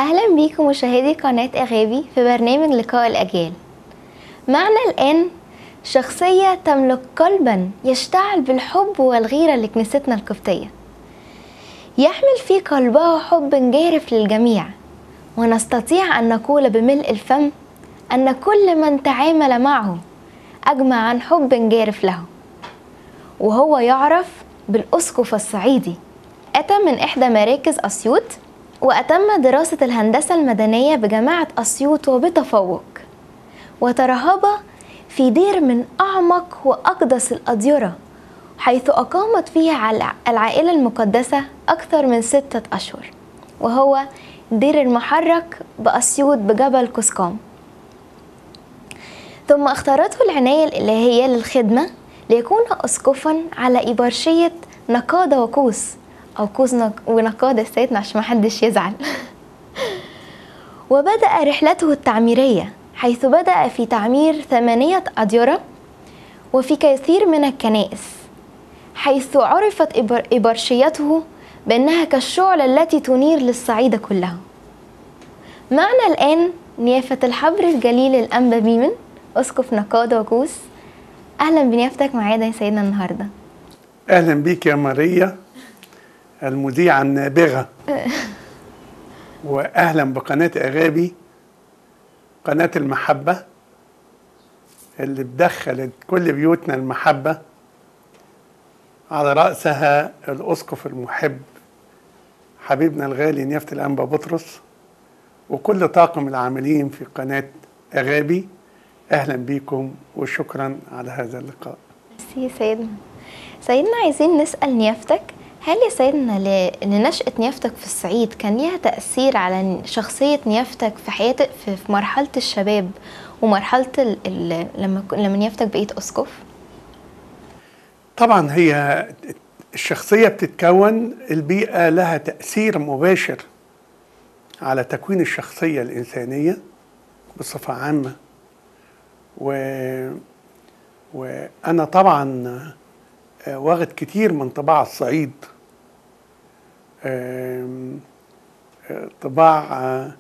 أهلا بيكم مشاهدي قناة أغابي في برنامج لقاء الأجيال معنا الآن شخصية تملك قلبا يشتعل بالحب والغيرة لكنيستنا القبطية يحمل في قلبه حب جارف للجميع ونستطيع أن نقول بملء الفم أن كل من تعامل معه أجمع عن حب جارف له وهو يعرف بالأسقف الصعيدي أتى من إحدى مراكز أسيوط وأتم دراسة الهندسة المدنية بجامعة أسيوط وبتفوق وترهب في دير من أعمق وأقدس الأديرة حيث أقامت فيها العائلة المقدسة أكثر من ستة أشهر وهو دير المحرك بأسيوط بجبل قسقام ثم اختارته العناية الإلهية للخدمة ليكون أسقفا على إبرشية نقادة وقوس أو قوس ونقادة سيدنا عشان محدش يزعل وبدأ رحلته التعميرية حيث بدأ في تعمير ثمانية أديرة وفي كثير من الكنائس حيث عرفت إبرشيته بأنها كالشعلة التي تنير للصعيد كله معنا الآن نيافة الحبر الجليل الأنبا بيمن أسقف نقادة وكوس أهلا بنيافتك معانا يا سيدنا النهاردة أهلا بيك يا ماريا المذيعة النابغة وأهلا بقناة أغابي قناة المحبة اللي بدخلت كل بيوتنا المحبة على رأسها الأسقف المحب حبيبنا الغالي نيافة الأنبا بطرس وكل طاقم العاملين في قناة أغابي أهلا بكم وشكرا على هذا اللقاء سي سيدنا سيدنا عايزين نسأل نيافتك هل يا سيدنا لنشأة نيافتك في الصعيد كان ليها تأثير على شخصية نيافتك في حياتك في مرحلة الشباب ومرحلة ال ال لما لما نيافتك بقيت أسقف؟ طبعا هي الشخصية بتتكون البيئة لها تأثير مباشر على تكوين الشخصية الإنسانية بصفة عامة و وأنا طبعا واخد كتير من طباع الصعيد طباع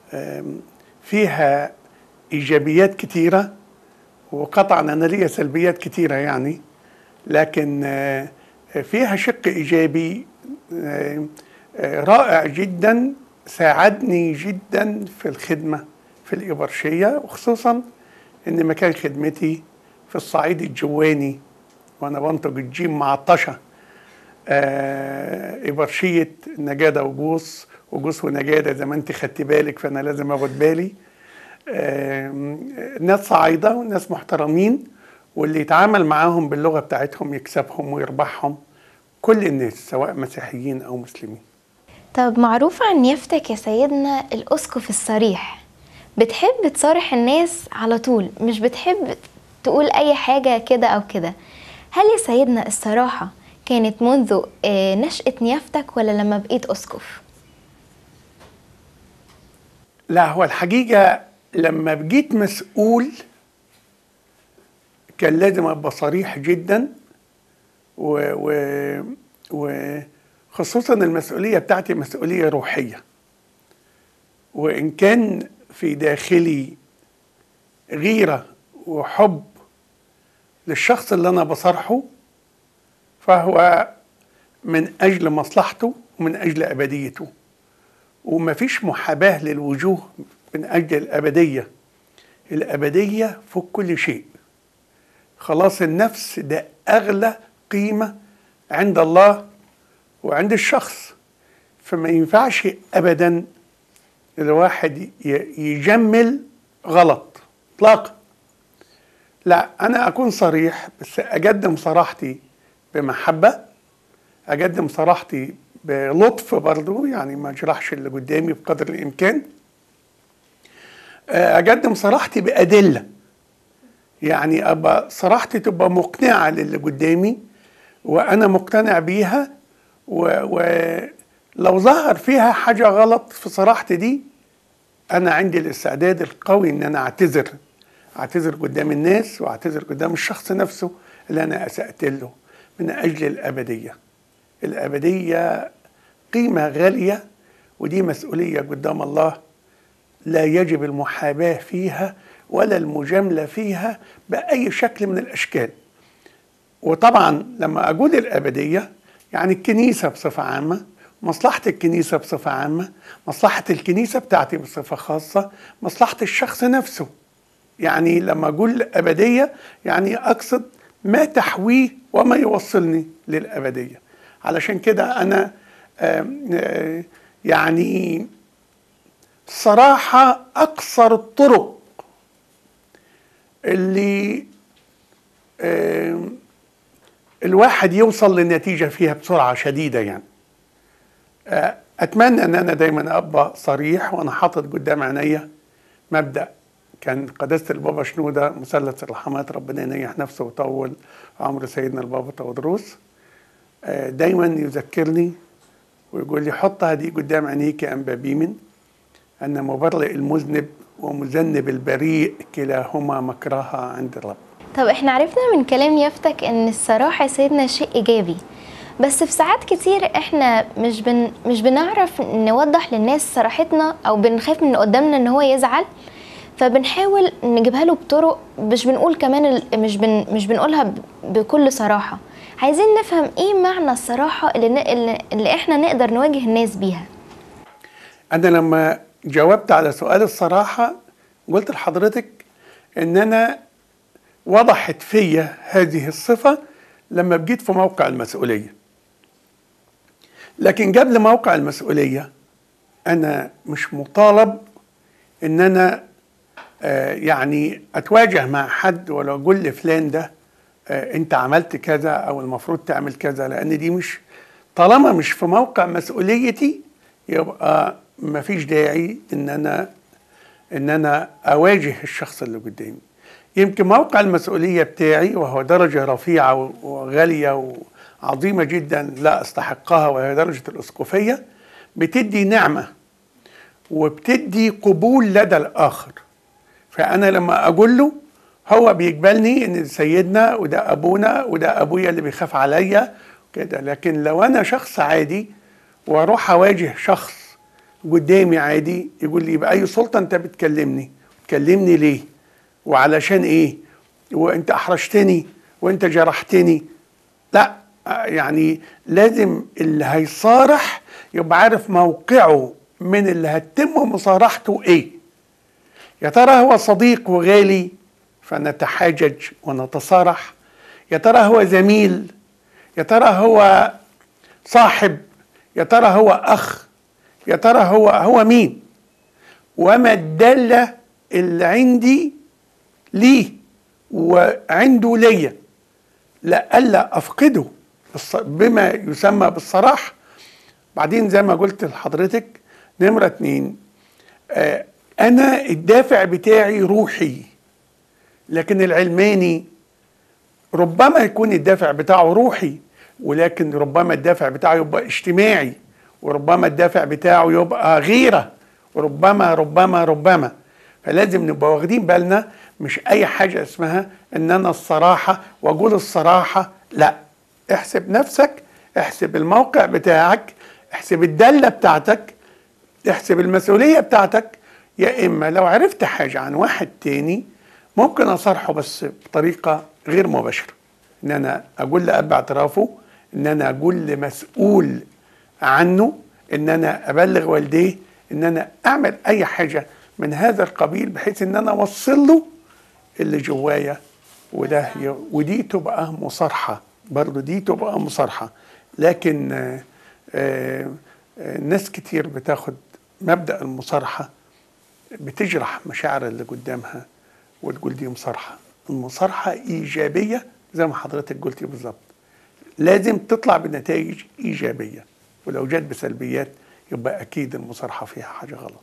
فيها ايجابيات كتيره وقطعا انا ليا سلبيات كتيره يعني لكن فيها شق ايجابي رائع جدا ساعدني جدا في الخدمه في الإبرشية وخصوصا إن مكان خدمتي في الصعيد الجواني وأنا بنطق الجيم معطشة آه إبرشية نجادة وجوس وجوس ونجادة زي ما أنت خدتي بالك فأنا لازم أخد بالي آه ناس صعايدة وناس محترمين واللي يتعامل معاهم باللغة بتاعتهم يكسبهم ويربحهم كل الناس سواء مسيحيين أو مسلمين طب معروف عن يفتك يا سيدنا الأسقف الصريح بتحب تصارح الناس على طول مش بتحب تقول أي حاجة كده أو كده هل يا سيدنا الصراحة كانت منذ نشأة نيافتك ولا لما بقيت أسقف؟ لا هو الحقيقة لما بقيت مسؤول كان لازم أبقى صريح جدا و, و, وخصوصا المسؤولية بتاعتي مسؤولية روحية وإن كان في داخلي غيرة وحب للشخص اللي أنا بصرحه فهو من أجل مصلحته ومن أجل أبديته ومفيش محاباة للوجوه من أجل الأبدية الأبدية فوق كل شيء خلاص النفس ده أغلى قيمة عند الله وعند الشخص فما ينفعش أبدا الواحد يجمل غلط اطلاقا لا انا اكون صريح بس اقدم صراحتي بمحبه اقدم صراحتي بلطف برضو يعني ما اجرحش اللي قدامي بقدر الامكان اقدم صراحتي بادله يعني ابقى صراحتي تبقى مقنعه للي قدامي وانا مقتنع بيها ولو ظهر فيها حاجه غلط في صراحتي دي انا عندي الاستعداد القوي ان انا اعتذر اعتذر قدام الناس واعتذر قدام الشخص نفسه اللي انا اسات له من اجل الابديه الابديه قيمه غاليه ودي مسؤولية قدام الله لا يجب المحاباة فيها ولا المجاملة فيها بأي شكل من الأشكال وطبعا لما أقول الأبدية يعني الكنيسة بصفة عامة مصلحة الكنيسة بصفة عامة مصلحة الكنيسة بتاعتي بصفة خاصة مصلحة الشخص نفسه يعني لما أقول أبدية يعني أقصد ما تحويه وما يوصلني للأبدية علشان كده أنا آم، آه، يعني صراحة أقصر الطرق اللي آم، الواحد يوصل للنتيجة فيها بسرعة شديدة يعني آه، أتمنى أن أنا دايما أبقى صريح وأنا حاطط قدام عينيا مبدأ كان قداسة البابا شنودة مثلث الرحمات ربنا ينيح نفسه ويطول عمر سيدنا البابا تودروس آه، دايما يذكرني ويقول لي حطها دي قدام عينيك يا أنبا بيمن أن مبرئ المذنب ومذنب البريء كلاهما مكرها عند الرب طب احنا عرفنا من كلام يفتك ان الصراحة يا سيدنا شيء ايجابي بس في ساعات كتير احنا مش بن مش بنعرف نوضح للناس صراحتنا او بنخاف من اللي قدامنا ان هو يزعل فبنحاول نجيبها له بطرق مش بنقول كمان ال- مش بن مش بنقولها ب- بكل صراحة عايزين نفهم ايه معنى الصراحة اللي, ن- اللي, اللي احنا نقدر نواجه الناس بيها أنا لما جاوبت على سؤال الصراحة قلت لحضرتك إن أنا وضحت فيا هذه الصفة لما بجيت في موقع المسؤولية لكن قبل موقع المسؤولية أنا مش مطالب إن أنا آه، يعني أتواجه مع حد ولا أقول لفلان ده آه، أنت عملت كذا أو المفروض تعمل كذا لأن دي مش طالما مش في موقع مسؤوليتي يبقى مفيش داعي إن أنا ان انا اواجه الشخص اللي قدامي يمكن موقع المسؤوليه بتاعي وهو درجه رفيعه وغاليه وعظيمه جدا لا استحقها وهي درجه الاسقفيه بتدي نعمه وبتدي قبول لدى الاخر فانا لما اقول له هو بيقبلني ان سيدنا وده ابونا وده ابويا اللي بيخاف عليا كده لكن لو انا شخص عادي واروح اواجه شخص قدامي عادي يقول لي بأي سلطة أنت بتكلمني تكلمني ليه وعلشان إيه وأنت أحرجتني وأنت جرحتني لا يعني لازم اللي هيصارح يبقى عارف موقعه من اللي هتتم مصارحته إيه يا ترى هو صديق وغالي فنتحاجج ونتصارح يا ترى هو زميل يا ترى هو صاحب يا ترى هو أخ يا ترى هو هو مين وما الدالة اللي عندي ليه وعنده ليا لألا أفقده بالص- بما يسمى بالصراحة بعدين زي ما قلت لحضرتك نمرة اتنين آه أنا الدافع بتاعي روحي لكن العلماني ربما يكون الدافع بتاعه روحي ولكن ربما الدافع بتاعه يبقى اجتماعي وربما الدافع بتاعه يبقى غيرة وربما ربما ربما فلازم نبقى واخدين بالنا مش اي حاجة اسمها ان انا الصراحة واقول الصراحة لا احسب نفسك احسب الموقع بتاعك احسب الدالة بتاعتك احسب المسؤولية بتاعتك يا اما لو عرفت حاجة عن واحد تاني ممكن اصارحه بس بطريقة غير مباشرة ان انا اقول لاب اعترافه ان انا اقول لمسؤول عنه ان انا ابلغ والديه ان انا اعمل اي حاجه من هذا القبيل بحيث ان انا اوصل له اللي جوايا وده ي- ودي تبقى مصارحه برضه دي تبقى مصارحه لكن آه، آه، آه، ناس كتير بتاخد مبدا المصارحه بتجرح مشاعر اللي قدامها وتقول دي مصارحه المصارحه ايجابيه زي ما حضرتك قلتي بالظبط لازم تطلع بنتائج ايجابيه ولو جت بسلبيات يبقى اكيد المصارحه فيها حاجه غلط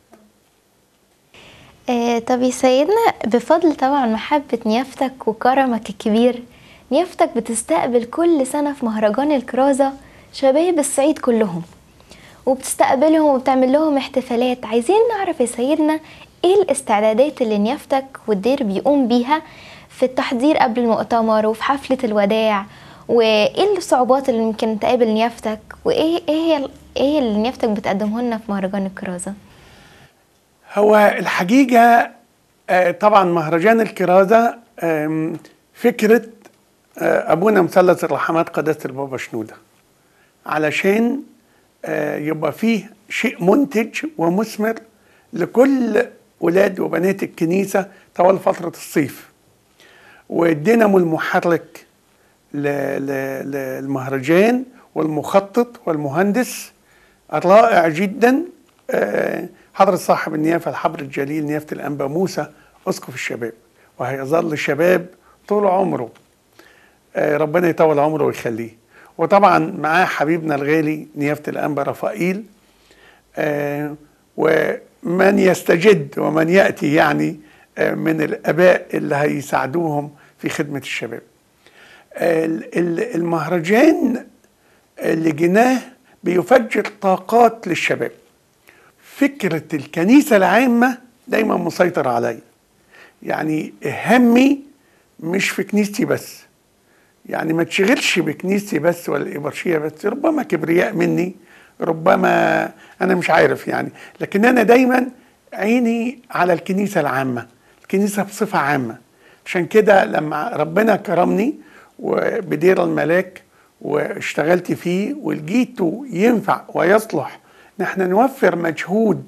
آه طب يا سيدنا بفضل طبعا محبة نيافتك وكرمك الكبير نيافتك بتستقبل كل سنة في مهرجان الكرازة شباب الصعيد كلهم وبتستقبلهم وبتعمل لهم احتفالات عايزين نعرف يا سيدنا ايه الاستعدادات اللي نيافتك والدير بيقوم بيها في التحضير قبل المؤتمر وفي حفلة الوداع وايه الصعوبات اللي ممكن تقابل نيافتك وايه ايه هي ايه اللي نيافتك بتقدمه لنا في مهرجان الكرازة هو الحقيقة آه، طبعا مهرجان الكرازة آم، فكرة آه، أبونا مثلث الرحمات قداسة البابا شنودة علشان آه، يبقى فيه شيء منتج ومثمر لكل ولاد وبنات الكنيسة طوال فترة الصيف والدينامو المحرك ل- ل- للمهرجان والمخطط والمهندس الرائع جدا آه، حضرة صاحب النيافة الحبر الجليل نيافة الأنبا موسى أسقف الشباب وهيظل شباب طول عمره آه، ربنا يطول عمره ويخليه وطبعا معاه حبيبنا الغالي نيافة الأنبا رفائيل آه، ومن يستجد ومن يأتي يعني آه، من الآباء اللي هيساعدوهم في خدمة الشباب ال- ال- المهرجان اللي جناه بيفجر طاقات للشباب فكرة الكنيسة العامة دايما مسيطر عليا يعني همي مش في كنيستي بس يعني ما تشغلش بكنيستي بس ولا الإبرشية بس ربما كبرياء مني ربما أنا مش عارف يعني لكن أنا دايما عيني على الكنيسة العامة الكنيسة بصفة عامة عشان كده لما ربنا كرمني وبدير الملاك واشتغلت فيه ولقيته ينفع ويصلح ان احنا نوفر مجهود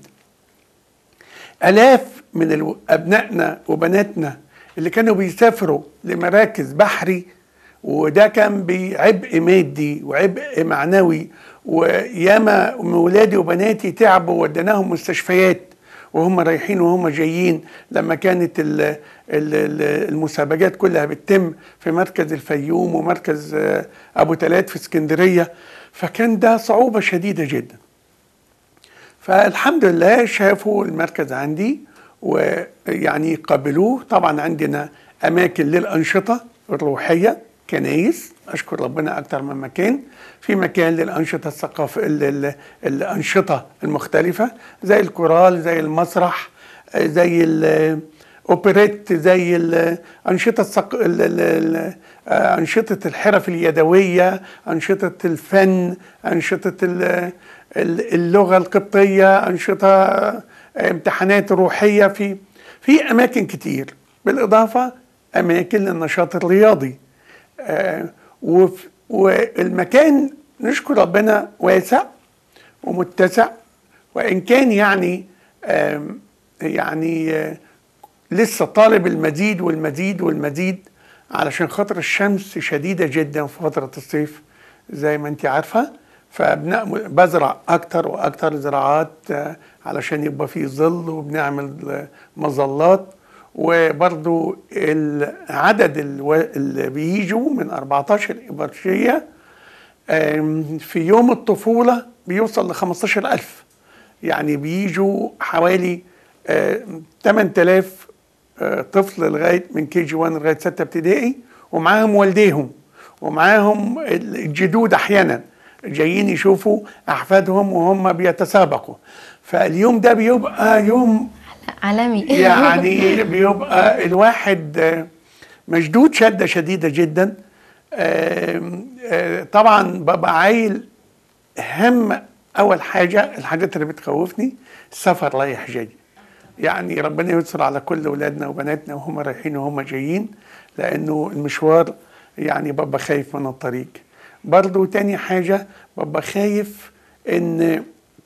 الاف من الو- ابنائنا وبناتنا اللي كانوا بيسافروا لمراكز بحري وده كان بعبء مادي وعبء معنوي وياما من ولادي وبناتي تعبوا وديناهم مستشفيات وهم رايحين وهم جايين لما كانت ال ال ال المسابقات كلها بتتم في مركز الفيوم ومركز آه، ابو تلات في اسكندريه فكان ده صعوبه شديده جدا فالحمد لله شافوا المركز عندي ويعني قبلوه طبعا عندنا اماكن للانشطه الروحيه كنايس اشكر ربنا اكتر من مكان في مكان للانشطه الثقافيه الانشطه المختلفه زي الكورال زي المسرح زي الاوبريت زي الانشطه الثق... ال- ال- ال- آه، انشطه الحرف اليدويه انشطه الفن انشطه ال- ال- اللغه القبطيه انشطه آه، امتحانات روحيه في في اماكن كتير بالاضافه اماكن للنشاط الرياضي آه، وف- والمكان نشكر ربنا واسع ومتسع وان كان يعني آم، يعني آه، لسه طالب المزيد والمزيد والمزيد علشان خاطر الشمس شديدة جدا في فترة الصيف زي ما انت عارفة فبزرع أكتر وأكتر زراعات آه، علشان يبقى فيه ظل وبنعمل آه، مظلات وبرضو العدد الو- اللي بيجوا من 14 إبرشية آم، في يوم الطفولة بيوصل ل 15000 يعني بيجوا حوالي آه، 8000 آه، طفل لغايه من كي جي 1 لغايه 6 ابتدائي ومعاهم والديهم ومعاهم الجدود احيانا جايين يشوفوا احفادهم وهم بيتسابقوا فاليوم ده بيبقى يوم عالمي يعني بيبقى الواحد آه، مشدود شده شديده جدا آم، آه، طبعا ببقى عايل هم اول حاجه الحاجات اللي بتخوفني السفر رايح جاي يعني ربنا يستر على كل اولادنا وبناتنا وهم رايحين وهم جايين لانه المشوار يعني ببقى خايف من الطريق برضو تاني حاجه ببقى خايف ان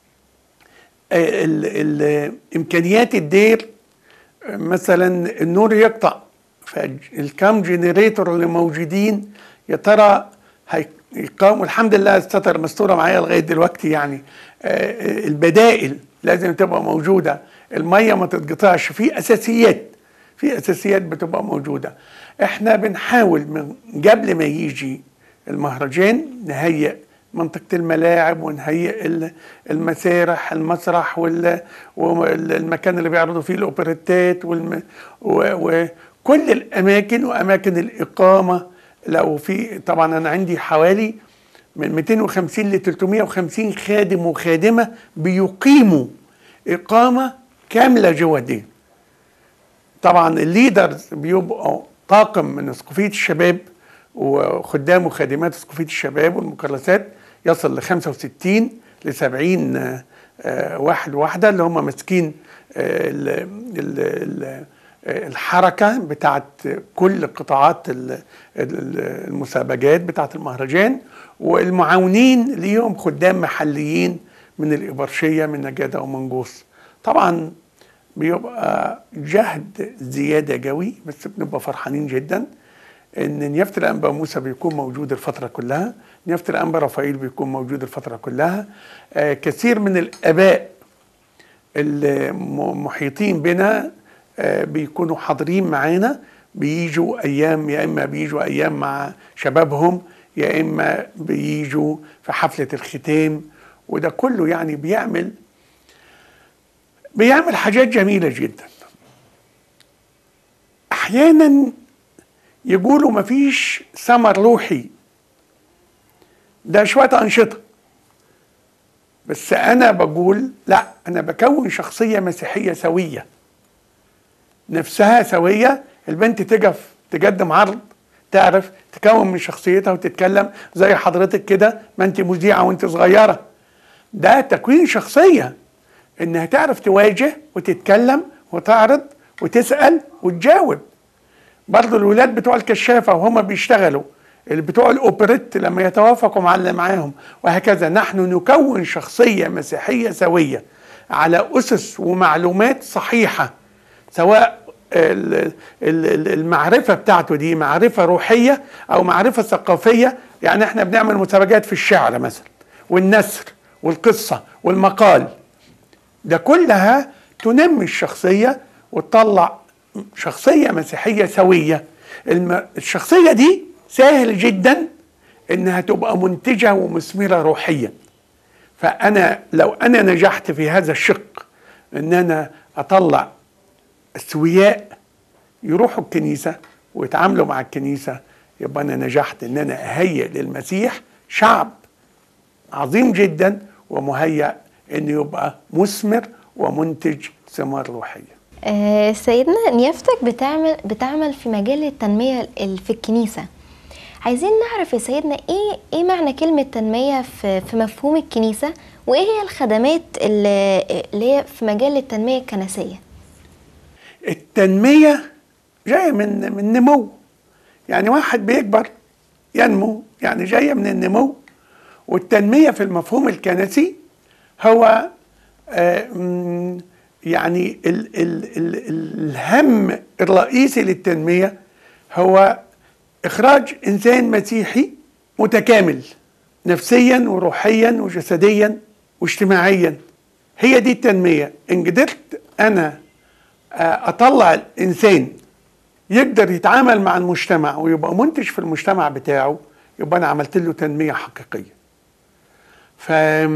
ال- ال- امكانيات الدير مثلا النور يقطع فالكام جنريتور اللي موجودين يا ترى هيقاموا الحمد لله الستر مستوره معايا لغايه دلوقتي يعني آه، البدائل لازم تبقى موجوده الميه ما تتقطعش في اساسيات في اساسيات بتبقى موجوده احنا بنحاول من قبل ما يجي المهرجان نهيئ منطقة الملاعب ونهيئ ال- المسارح المسرح وال- والمكان اللي بيعرضوا فيه الأوبريتات والم- و- وكل الأماكن وأماكن الإقامة لو في طبعا أنا عندي حوالي من 250 ل 350 خادم وخادمة بيقيموا إقامة كاملة جوه الدين طبعا الليدرز بيبقوا طاقم من اسقفيه الشباب وخدام وخادمات اسقفيه الشباب والمكرسات يصل ل 65 ل 70 واحد واحده اللي هم ماسكين الحركه بتاعت كل قطاعات المسابقات بتاعت المهرجان والمعاونين ليهم خدام محليين من الإبرشية من نجادة ومن جوس طبعا بيبقى جهد زيادة قوي بس بنبقى فرحانين جدا ان نيافة الانبا موسى بيكون موجود الفترة كلها نيافة الانبا رفائيل بيكون موجود الفترة كلها آه كثير من الاباء المحيطين بنا آه بيكونوا حاضرين معانا بيجوا ايام يا اما بيجوا ايام مع شبابهم يا اما بيجوا في حفلة الختام وده كله يعني بيعمل بيعمل حاجات جميلة جدا احيانا يقولوا مفيش ثمر روحي ده شوية أنشطة بس أنا بقول لا أنا بكون شخصية مسيحية سوية نفسها سوية البنت تقف تقدم عرض تعرف تكون من شخصيتها وتتكلم زي حضرتك كده ما انت مذيعة وانت صغيرة ده تكوين شخصية انها تعرف تواجه وتتكلم وتعرض وتسأل وتجاوب برضه الولاد بتوع الكشافة وهم بيشتغلوا اللي بتوع الأوبريت لما يتوافقوا مع اللي معاهم وهكذا نحن نكون شخصية مسيحية سوية على أسس ومعلومات صحيحة سواء المعرفة بتاعته دي معرفة روحية أو معرفة ثقافية يعني احنا بنعمل مسابقات في الشعر مثلا والنثر والقصة والمقال ده كلها تنمي الشخصية وتطلع شخصية مسيحية سوية الم... الشخصية دي سهل جدا انها تبقى منتجة ومثمرة روحيا فانا لو انا نجحت في هذا الشق ان انا اطلع السوياء يروحوا الكنيسة ويتعاملوا مع الكنيسة يبقى انا نجحت ان انا اهيئ للمسيح شعب عظيم جدا ومهيأ انه يبقى مثمر ومنتج ثمار روحيه آه سيدنا نيافتك بتعمل بتعمل في مجال التنمية في الكنيسة عايزين نعرف يا سيدنا ايه ايه معنى كلمة تنمية في, في مفهوم الكنيسة وايه هي الخدمات اللي, اللي هي في مجال التنمية الكنسية التنمية جاية من من نمو يعني واحد بيكبر ينمو يعني جاية من النمو والتنمية في المفهوم الكنسي هو آه يعني ال ال ال الهم الرئيسي للتنمية هو إخراج إنسان مسيحي متكامل نفسيا وروحيا وجسديا واجتماعيا هي دي التنمية إن قدرت أنا أطلع الإنسان يقدر يتعامل مع المجتمع ويبقى منتج في المجتمع بتاعه يبقى أنا عملت له تنمية حقيقية ف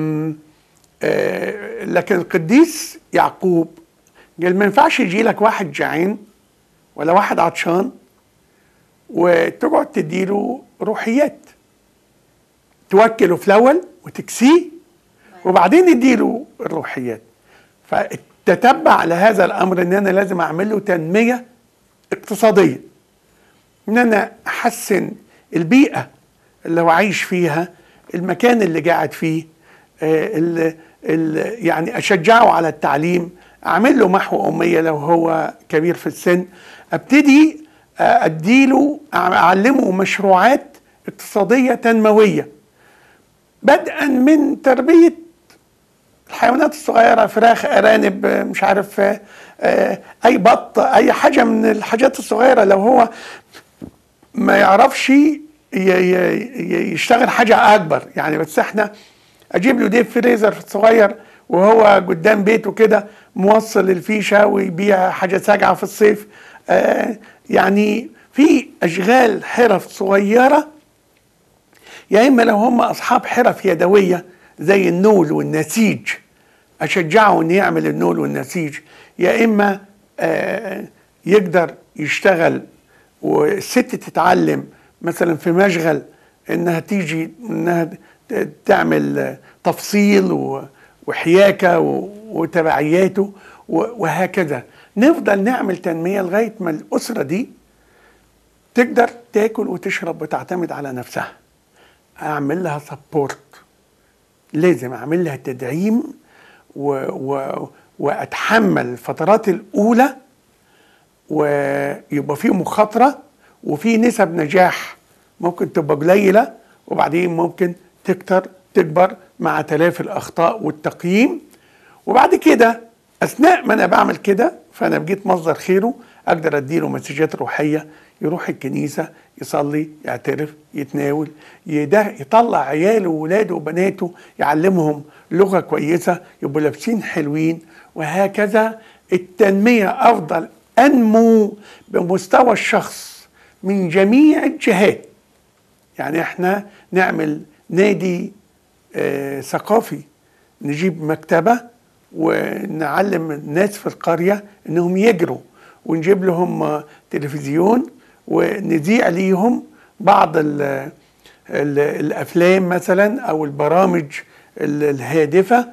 لكن القديس يعقوب قال ما ينفعش يجي لك واحد جعان ولا واحد عطشان وتقعد تديله روحيات توكله في الاول وتكسيه وبعدين اديله الروحيات فتتبع على هذا الامر ان انا لازم اعمل له تنميه اقتصاديه ان انا احسن البيئه اللي هو عايش فيها المكان اللي قاعد فيه اللي يعني اشجعه على التعليم اعمل له محو اميه لو هو كبير في السن ابتدي اديله اعلمه مشروعات اقتصاديه تنمويه بدءا من تربيه الحيوانات الصغيره فراخ ارانب مش عارف اي بط اي حاجه من الحاجات الصغيره لو هو ما يعرفش يشتغل حاجه اكبر يعني بس احنا اجيب له ديب فريزر صغير وهو قدام بيته كده موصل الفيشه ويبيع حاجه ساقعه في الصيف آه يعني في اشغال حرف صغيره يا اما لو هم اصحاب حرف يدويه زي النول والنسيج اشجعه ان يعمل النول والنسيج يا اما آه يقدر يشتغل والست تتعلم مثلا في مشغل انها تيجي انها تعمل تفصيل وحياكه وتبعياته وهكذا نفضل نعمل تنميه لغايه ما الاسره دي تقدر تاكل وتشرب وتعتمد على نفسها اعمل لها سبورت لازم اعمل لها تدعيم و و واتحمل الفترات الاولى ويبقى في مخاطره وفي نسب نجاح ممكن تبقى قليله وبعدين ممكن تكتر تكبر مع تلافي الاخطاء والتقييم وبعد كده اثناء ما انا بعمل كده فانا بقيت مصدر خيره اقدر اديله مسجات روحيه يروح الكنيسه يصلي يعترف يتناول يده يطلع عياله وولاده وبناته يعلمهم لغه كويسه يبقوا لابسين حلوين وهكذا التنميه افضل انمو بمستوى الشخص من جميع الجهات يعني احنا نعمل نادي آه ثقافي نجيب مكتبه ونعلم الناس في القريه انهم يجروا ونجيب لهم آه، تلفزيون ونذيع ليهم بعض ال ال الافلام مثلا او البرامج ال- الهادفه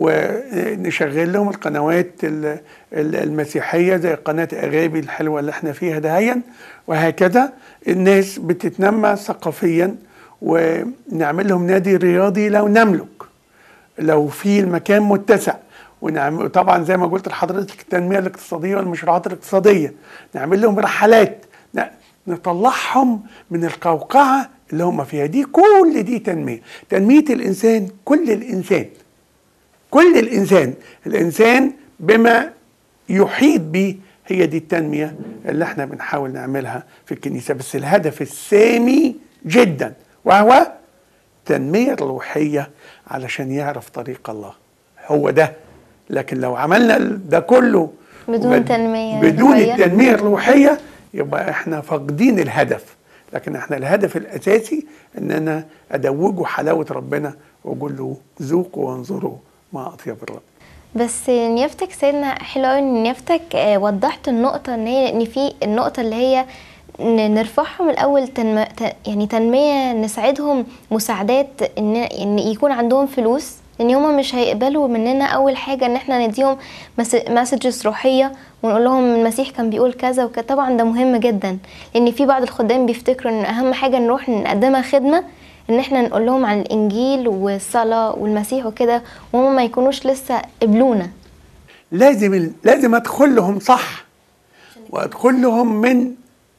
ونشغل لهم القنوات ال- ال- المسيحيه زي قناه اغابي الحلوه اللي احنا فيها دهيا وهكذا الناس بتتنمى ثقافيا ونعمل لهم نادي رياضي لو نملك لو في المكان متسع ونعمل طبعا زي ما قلت لحضرتك التنميه الاقتصاديه والمشروعات الاقتصاديه نعمل لهم رحلات ن- نطلعهم من القوقعه اللي هم فيها دي كل دي تنميه تنميه الانسان كل الانسان كل الانسان الانسان بما يحيط به هي دي التنميه اللي احنا بنحاول نعملها في الكنيسه بس الهدف السامي جدا وهو تنميه روحيه علشان يعرف طريق الله هو ده لكن لو عملنا ال- ده كله بدون وبد- تنمية بدون روحية. التنميه الروحيه يبقى احنا فاقدين الهدف لكن احنا الهدف الاساسي ان انا ادوجه حلاوه ربنا واقول له ذوقوا وانظروا ما اطيب الرب بس نيافتك سيدنا حلو قوي ان نيافتك آه، وضحت النقطة ان هي ان في النقطة اللي هي ن- نرفعهم الاول تنم... ت- يعني تنمية نساعدهم مساعدات ان ان يكون عندهم فلوس لان هما مش هيقبلوا مننا اول حاجة ان احنا نديهم مسجز روحية ونقول لهم المسيح كان بيقول كذا وكذا طبعا ده مهم جدا لان في بعض الخدام بيفتكروا ان اهم حاجة نروح نقدمها خدمة ان احنا نقول لهم عن الانجيل والصلاه والمسيح وكده وهم ما يكونوش لسه قبلونا لازم ال- لازم ادخل لهم صح وادخل لهم من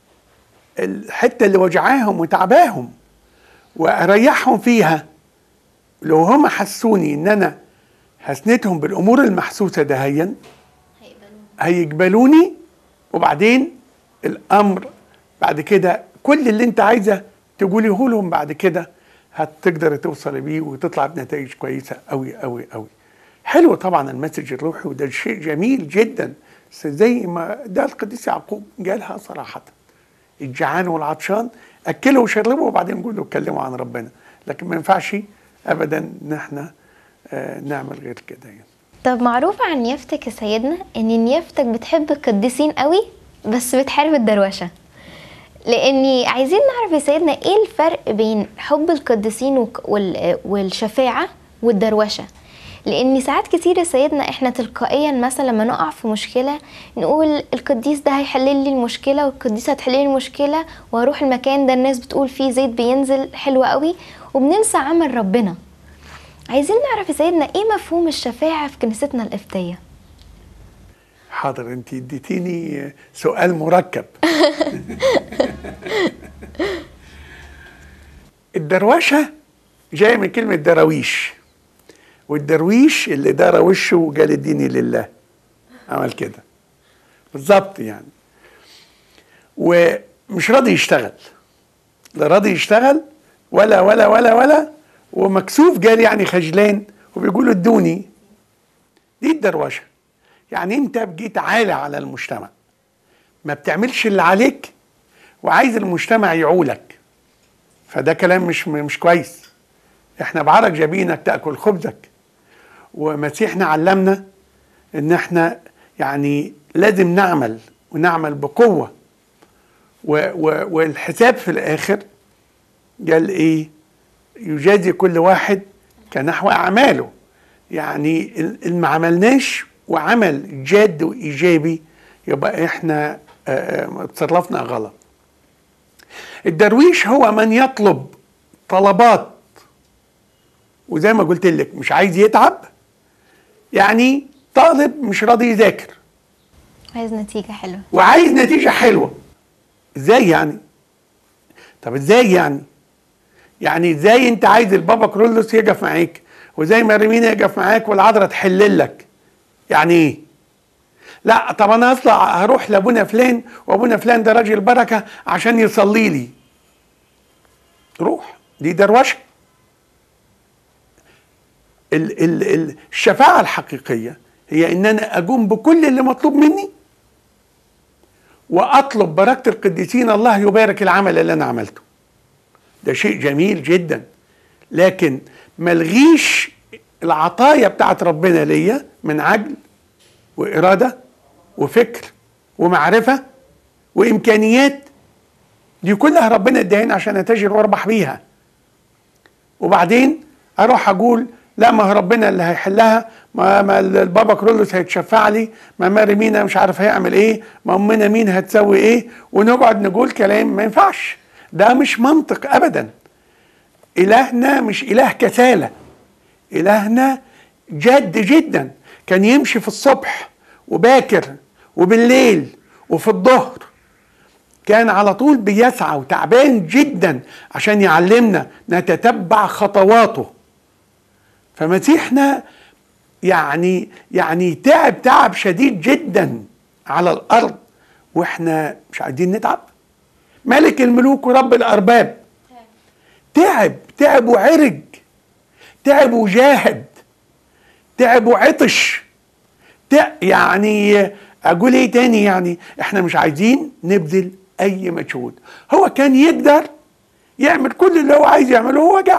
الحته اللي وجعاهم وتعباهم واريحهم فيها لو هم حسوني ان انا هسندهم بالامور المحسوسه دهيا هيقبلوني وبعدين الامر بعد كده كل اللي انت عايزه تقوليه لهم بعد كده هتقدر توصل بيه وتطلع بنتائج كويسه قوي قوي قوي حلو طبعا المسج الروحي وده شيء جميل جدا بس زي ما ده القديس يعقوب قالها صراحه الجعان والعطشان اكله وشربه وبعدين قول له اتكلموا عن ربنا لكن ما ينفعش ابدا ان احنا آه، نعمل غير كده يعني طب معروف عن نيافتك يا سيدنا ان نيافتك بتحب القديسين قوي بس بتحارب الدروشه لاني عايزين نعرف يا سيدنا ايه الفرق بين حب القديسين وك- وال- والشفاعه والدروشه لان ساعات كتير يا سيدنا احنا تلقائيا مثلا لما نقع في مشكله نقول القديس ده هيحل لي المشكله والقديسه هتحل لي المشكله واروح المكان ده الناس بتقول فيه زيت بينزل حلو قوي وبننسى عمل ربنا عايزين نعرف يا سيدنا ايه مفهوم الشفاعة في كنيستنا القبطية؟ حاضر انت اديتيني سؤال مركب الدروشه جايه من كلمه دراويش والدرويش اللي دار وشه وقال اديني لله عمل كده بالظبط يعني ومش راضي يشتغل لا راضي يشتغل ولا ولا ولا ولا ومكسوف قال يعني خجلان وبيقولوا ادوني دي الدروشه يعني انت بقيت عالة على المجتمع ما بتعملش اللي عليك وعايز المجتمع يعولك فده كلام مش مش كويس احنا بعرق جبينك تاكل خبزك ومسيحنا علمنا ان احنا يعني لازم نعمل ونعمل بقوه و و والحساب في الاخر قال ايه يجازي كل واحد كنحو اعماله يعني ال- اللي ما عملناش وعمل جاد وايجابي يبقى احنا آه، آه، اتصرفنا غلط الدرويش هو من يطلب طلبات وزي ما قلت لك مش عايز يتعب يعني طالب مش راضي يذاكر عايز نتيجة حلوة وعايز نتيجة حلوة ازاي يعني طب ازاي يعني يعني ازاي انت عايز البابا كرولوس يقف معاك وزي ما ريمينا يقف معاك والعذراء تحلل لك يعني ايه لا طب انا اطلع هروح لابونا فلان وابونا فلان ده راجل بركه عشان يصلي لي روح دي دروشه ال ال ال الشفاعه الحقيقيه هي ان انا اقوم بكل اللي مطلوب مني واطلب بركه القديسين الله يبارك العمل اللي انا عملته ده شيء جميل جدا لكن ملغيش العطايا بتاعت ربنا ليا من عجل واراده وفكر ومعرفه وامكانيات دي كلها ربنا اداني عشان اتاجر واربح بيها وبعدين اروح اقول لا ما هو ربنا اللي هيحلها ما, ما البابا كرولوس هيتشفع لي ما ماري مينا مش عارف هيعمل ايه ما امنا مين هتسوي ايه ونقعد نقول كلام ما ينفعش ده مش منطق ابدا الهنا مش اله كساله الهنا جد جدا كان يمشي في الصبح وباكر وبالليل وفي الظهر كان على طول بيسعى وتعبان جدا عشان يعلمنا نتتبع خطواته فمسيحنا يعني يعني تعب تعب شديد جدا على الارض واحنا مش عايزين نتعب ملك الملوك ورب الارباب تعب تعب وعرج تعب وجاهد تعب وعطش يعني اقول ايه تاني يعني احنا مش عايزين نبذل اي مجهود هو كان يقدر يعمل كل اللي هو عايز يعمله هو قاعد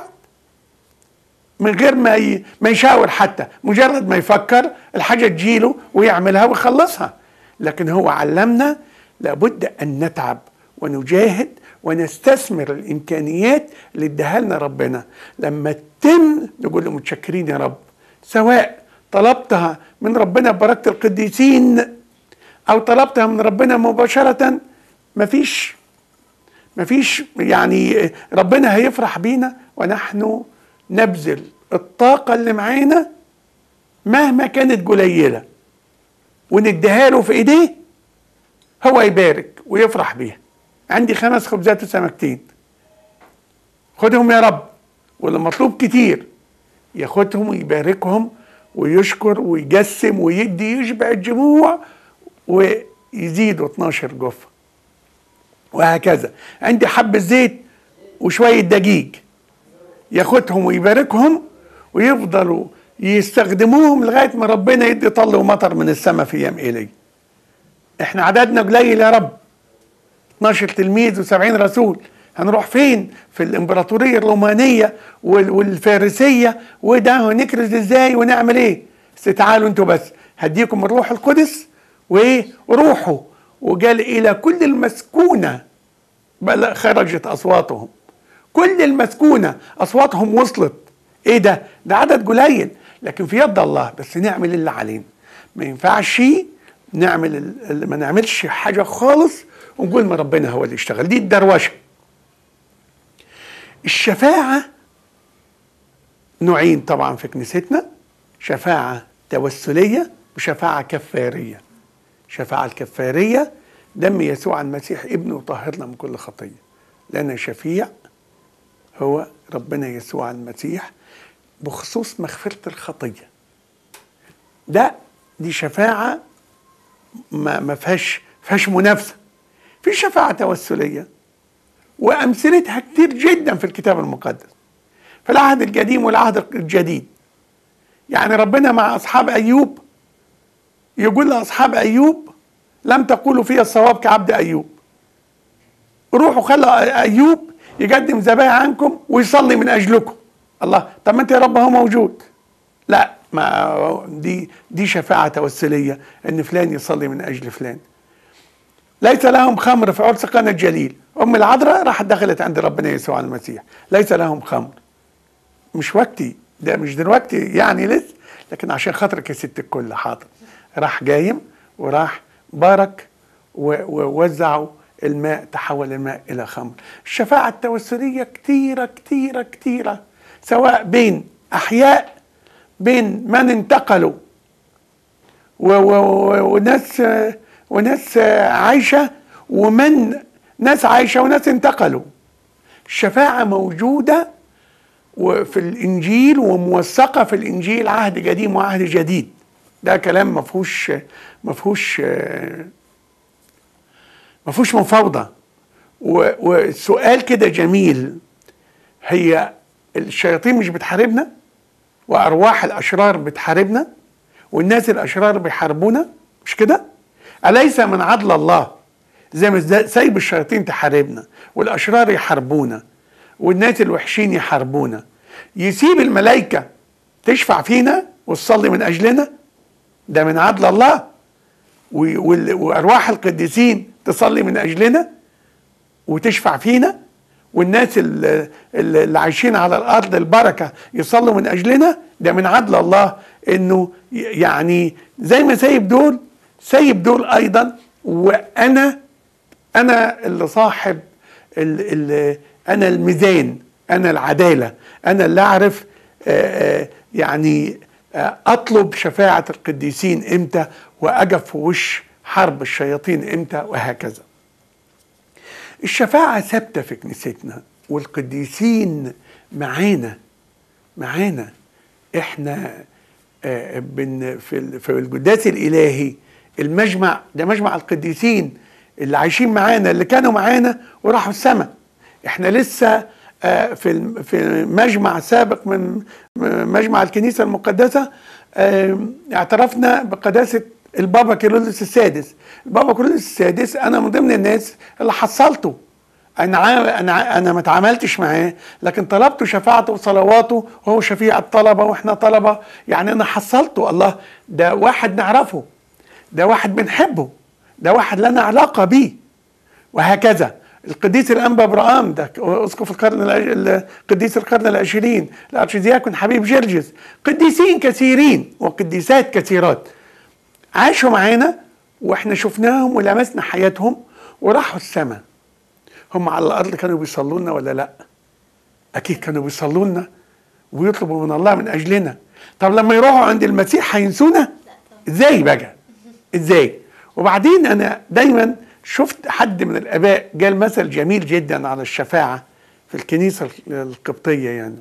من غير ما ي... ما يشاور حتى مجرد ما يفكر الحاجه تجيله ويعملها ويخلصها لكن هو علمنا لابد ان نتعب ونجاهد ونستثمر الامكانيات اللي اداها لنا ربنا لما تتم نقول له متشكرين يا رب سواء طلبتها من ربنا ببركه القديسين او طلبتها من ربنا مباشره مفيش مفيش يعني ربنا هيفرح بينا ونحن نبذل الطاقة اللي معانا مهما كانت قليلة ونديها له في ايديه هو يبارك ويفرح بيها عندي خمس خبزات وسمكتين خدهم يا رب واللي مطلوب كتير ياخدهم ويباركهم ويشكر ويجسم ويدي يشبع الجموع ويزيدوا 12 جفة وهكذا عندي حبة زيت وشوية دقيق ياخدهم ويباركهم ويفضلوا يستخدموهم لغايه ما ربنا يدي طل ومطر من السماء في ايام ايليا. احنا عددنا قليل يا رب 12 تلميذ و70 رسول هنروح فين؟ في الامبراطوريه الرومانيه والفارسيه وده هنكرز ازاي ونعمل ايه؟ بس تعالوا انتوا بس هديكم الروح القدس وايه؟ روحوا وقال الى كل المسكونه بل خرجت اصواتهم كل المسكونه اصواتهم وصلت ايه ده ده عدد قليل لكن في يد الله بس نعمل اللي علينا ما ينفعش نعمل اللي ما نعملش حاجه خالص ونقول ما ربنا هو اللي يشتغل دي الدروشه الشفاعه نوعين طبعا في كنيستنا شفاعه توسليه وشفاعه كفاريه شفاعه الكفاريه دم يسوع المسيح ابنه طهرنا من كل خطيه لنا شفيع هو ربنا يسوع المسيح بخصوص مغفرة الخطية ده دي شفاعة ما ما فيهاش فيهاش منافسة في شفاعة توسلية وأمثلتها كتير جدا في الكتاب المقدس في العهد القديم والعهد الجديد يعني ربنا مع أصحاب أيوب يقول لأصحاب أيوب لم تقولوا في الصواب كعبد أيوب روحوا خلوا أيوب يقدم ذبائح عنكم ويصلي من اجلكم الله طب ما انت يا رب هو موجود لا ما دي دي شفاعه توسليه ان فلان يصلي من اجل فلان ليس لهم خمر في عرس قنا الجليل ام العذراء راحت دخلت عند ربنا يسوع المسيح ليس لهم خمر مش وقتي ده مش دلوقتي يعني لسه لكن عشان خاطرك يا ست الكل حاضر راح جايم وراح بارك ووزعوا الماء تحول الماء إلى خمر الشفاعة التوسلية كتيرة كتيرة كتيرة سواء بين احياء بين من انتقلوا و- و- و- وناس وناس عايشه ومن ناس عايشه وناس انتقلوا الشفاعه موجوده وفي الانجيل وموثقه في الانجيل عهد قديم وعهد جديد ده كلام ما فيهوش ما فيهوش ما فيهوش مفاوضه و- والسؤال كده جميل هي الشياطين مش بتحاربنا وارواح الاشرار بتحاربنا والناس الاشرار بيحاربونا مش كده اليس من عدل الله زي ما زي- سايب الشياطين تحاربنا والاشرار يحاربونا والناس الوحشين يحاربونا يسيب الملائكه تشفع فينا وتصلي من اجلنا ده من عدل الله و- وال- وارواح القديسين تصلي من اجلنا وتشفع فينا والناس ال- ال- اللي عايشين على الارض البركه يصلوا من اجلنا ده من عدل الله انه ي- يعني زي ما سايب دول سايب دول ايضا وانا انا اللي صاحب ال ال انا الميزان انا العداله انا اللي اعرف آه، آه، يعني آه، اطلب شفاعه القديسين امتى واقف في وش حرب الشياطين امتى وهكذا الشفاعة ثابتة في كنيستنا والقديسين معانا معانا احنا آه، بن في ال- في القداس الالهي المجمع ده مجمع القديسين اللي عايشين معانا اللي كانوا معانا وراحوا السماء احنا لسه آه، في الم- في مجمع سابق من م- مجمع الكنيسه المقدسه آه، اعترفنا بقداسه البابا كيرلس السادس البابا كيرلس السادس انا من ضمن الناس اللي حصلته انا عا- انا عا- انا ما اتعاملتش معاه لكن طلبت شفاعته وصلواته وهو شفيع الطلبه واحنا طلبه يعني انا حصلته الله ده واحد نعرفه ده واحد بنحبه ده واحد لنا علاقه بيه وهكذا القديس الانبا ابراهام ده اسقف القرن الع- قديس القرن العشرين الارشدياكون حبيب جرجس قديسين كثيرين وقديسات كثيرات عاشوا معانا واحنا شفناهم ولمسنا حياتهم وراحوا السماء هم على الارض كانوا بيصلوا لنا ولا لا اكيد كانوا بيصلوا لنا ويطلبوا من الله من اجلنا طب لما يروحوا عند المسيح هينسونا ازاي بقى ازاي وبعدين انا دايما شفت حد من الاباء قال مثل جميل جدا على الشفاعه في الكنيسه القبطيه يعني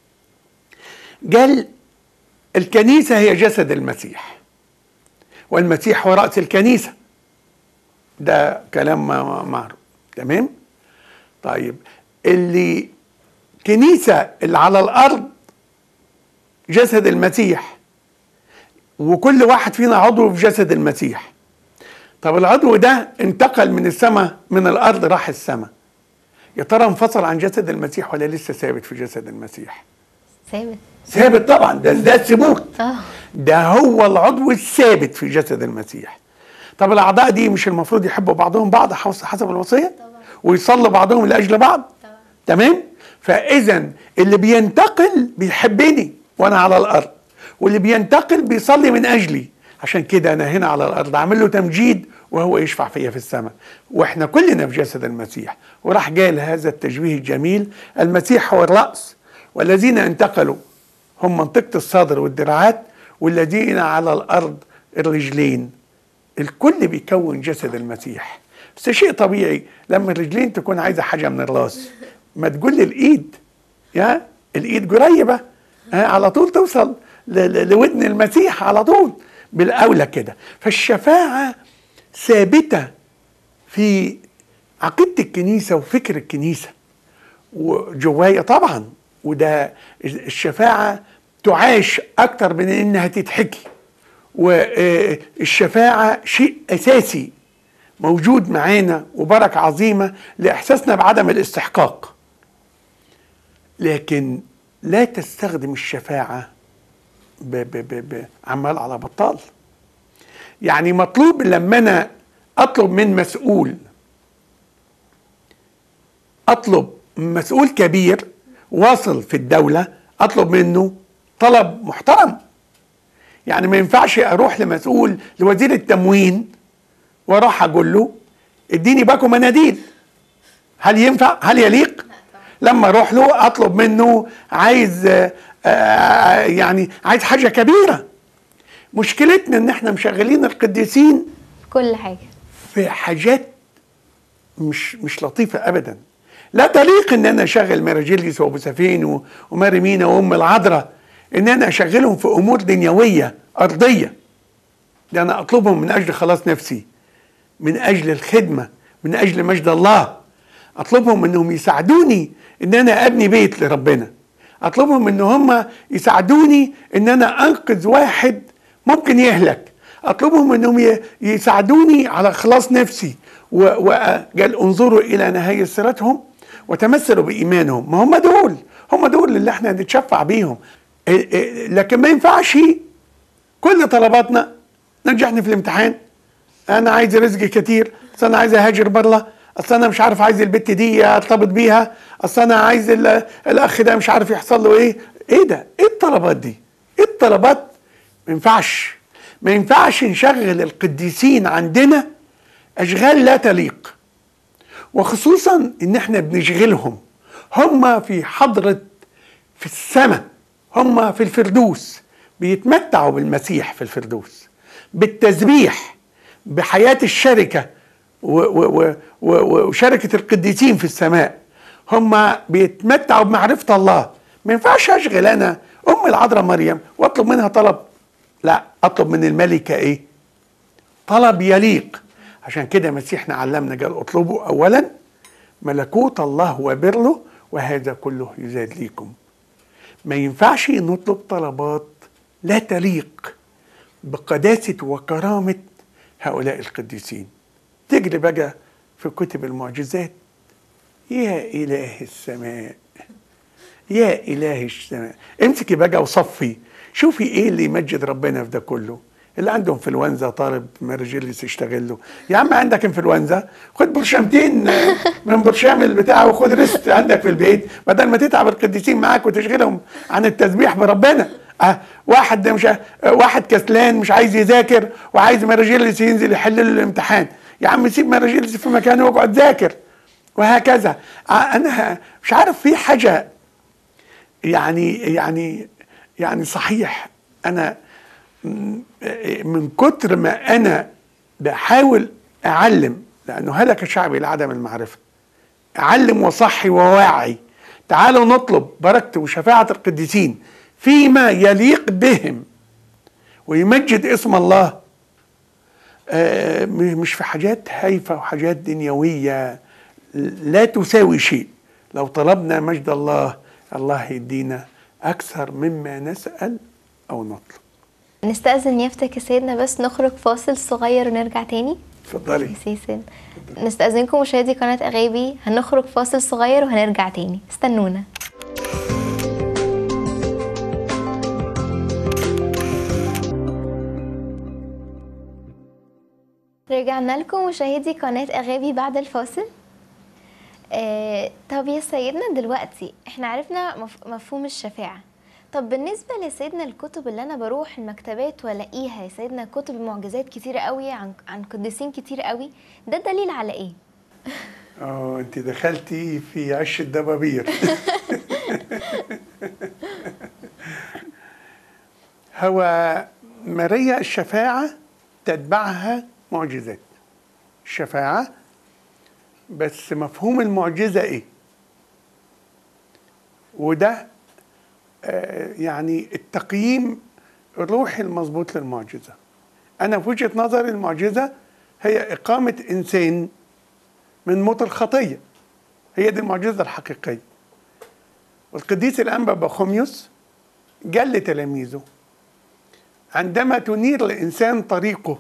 قال الكنيسه هي جسد المسيح والمسيح هو راس الكنيسه ده كلام ما- معروف تمام طيب اللي كنيسه اللي على الارض جسد المسيح وكل واحد فينا عضو في جسد المسيح طب العضو ده انتقل من السماء من الارض راح السماء يا ترى انفصل عن جسد المسيح ولا لسه ثابت في جسد المسيح ثابت ثابت طبعا ده ده الثبوت اه ده هو العضو الثابت في جسد المسيح طب الاعضاء دي مش المفروض يحبوا بعضهم بعض حس- حسب الوصيه ويصلوا بعضهم لاجل بعض تمام فاذا اللي بينتقل بيحبني وانا على الارض واللي بينتقل بيصلي من اجلي عشان كده انا هنا على الارض اعمل له تمجيد وهو يشفع فيا في السماء واحنا كلنا في جسد المسيح وراح قال هذا التشبيه الجميل المسيح هو الراس والذين انتقلوا هم منطقه الصدر والدراعات والذين على الارض الرجلين الكل بيكون جسد المسيح بس شيء طبيعي لما الرجلين تكون عايزه حاجه من الراس ما تقول لي الايد يا الايد قريبه ها على طول توصل ل- ل- لودن المسيح على طول بالاولى كده فالشفاعه ثابته في عقيده الكنيسه وفكر الكنيسه وجوايا طبعا وده الشفاعه تعاش اكتر من انها تتحكي والشفاعه شيء اساسي موجود معانا وبركه عظيمه لاحساسنا بعدم الاستحقاق لكن لا تستخدم الشفاعه ب ب ب ب عمال على بطال يعني مطلوب لما انا اطلب من مسؤول اطلب من مسؤول كبير واصل في الدوله اطلب منه طلب محترم يعني ما ينفعش اروح لمسؤول لوزير التموين واروح اقول له اديني باكو مناديل هل ينفع هل يليق لما اروح له اطلب منه عايز آه، آه يعني عايز حاجه كبيره مشكلتنا ان احنا مشغلين القديسين كل حاجه في حاجات مش مش لطيفه ابدا لا تليق ان انا اشغل مراجيليس وابو سفين و- وماري مينا وام العذراء ان انا اشغلهم في امور دنيويه ارضيه ده انا اطلبهم من اجل خلاص نفسي من اجل الخدمه من اجل مجد الله اطلبهم انهم يساعدوني ان انا ابني بيت لربنا اطلبهم ان هم يساعدوني ان انا انقذ واحد ممكن يهلك اطلبهم انهم ي- يساعدوني على خلاص نفسي و- وقال انظروا الى نهايه سيرتهم وتمثلوا بايمانهم ما هم دول هم دول اللي احنا نتشفع بيهم إيه إيه لكن ما ينفعش كل طلباتنا نجحني في الامتحان انا عايز رزق كتير اصل انا عايز اهاجر بره اصل انا مش عارف عايز البت دي ارتبط بيها اصل انا عايز ال- الاخ ده مش عارف يحصل له ايه ايه ده ايه الطلبات دي ايه الطلبات ما ينفعش ما ينفعش نشغل القديسين عندنا اشغال لا تليق وخصوصا ان احنا بنشغلهم هم في حضرة في السماء هم في الفردوس بيتمتعوا بالمسيح في الفردوس بالتسبيح بحياة الشركة و- و- و- و- وشركة القديسين في السماء هم بيتمتعوا بمعرفة الله ما ينفعش اشغل انا ام العذراء مريم واطلب منها طلب لا اطلب من الملكة ايه طلب يليق عشان كده مسيحنا علمنا قال اطلبوا اولا ملكوت الله وبره وهذا كله يزاد ليكم ما ينفعش نطلب طلبات لا تليق بقداسة وكرامة هؤلاء القديسين تجري بقى في كتب المعجزات يا إله السماء يا إله السماء امسكي بقى وصفي شوفي ايه اللي يمجد ربنا في ده كله اللي عنده انفلونزا طالب مارجيليس يشتغل له يا عم عندك انفلونزا خد برشامتين آه، من برشام البتاع وخد ريست عندك في البيت بدل ما تتعب القديسين معاك وتشغلهم عن التسبيح بربنا اه واحد ده مش آه، واحد كسلان مش عايز يذاكر وعايز مارجيليس ينزل يحل له الامتحان يا عم سيب مارجيليس في مكانه واقعد ذاكر وهكذا آه، انا مش عارف في حاجه يعني يعني يعني صحيح انا م- من كتر ما انا بحاول اعلم لانه هلك شعبي لعدم المعرفه اعلم وصحي وواعي تعالوا نطلب بركه وشفاعه القديسين فيما يليق بهم ويمجد اسم الله آه، م- مش في حاجات هايفه وحاجات دنيويه لا تساوي شيء لو طلبنا مجد الله الله يدينا اكثر مما نسال او نطلب نستأذن يفتك يا سيدنا بس نخرج فاصل صغير ونرجع تاني اتفضلي سيسن نستأذنكم مشاهدي قناة أغابي هنخرج فاصل صغير وهنرجع تاني استنونا رجعنا لكم مشاهدي قناة أغابي بعد الفاصل آه، طب يا سيدنا دلوقتي احنا عرفنا مف- مفهوم الشفاعة طب بالنسبة لسيدنا الكتب اللي أنا بروح المكتبات وألاقيها يا سيدنا كتب معجزات كتير قوي عن عن قديسين كتير قوي ده دليل على إيه؟ اه انت دخلتي في عش الدبابير هو ماريا الشفاعة تتبعها معجزات الشفاعة بس مفهوم المعجزة ايه وده آه، يعني التقييم الروحي المظبوط للمعجزة أنا في وجهة نظري المعجزة هي إقامة إنسان من موت الخطية هي دي المعجزة الحقيقية والقديس الأنبا بخوميوس قال لتلاميذه عندما تنير الإنسان طريقه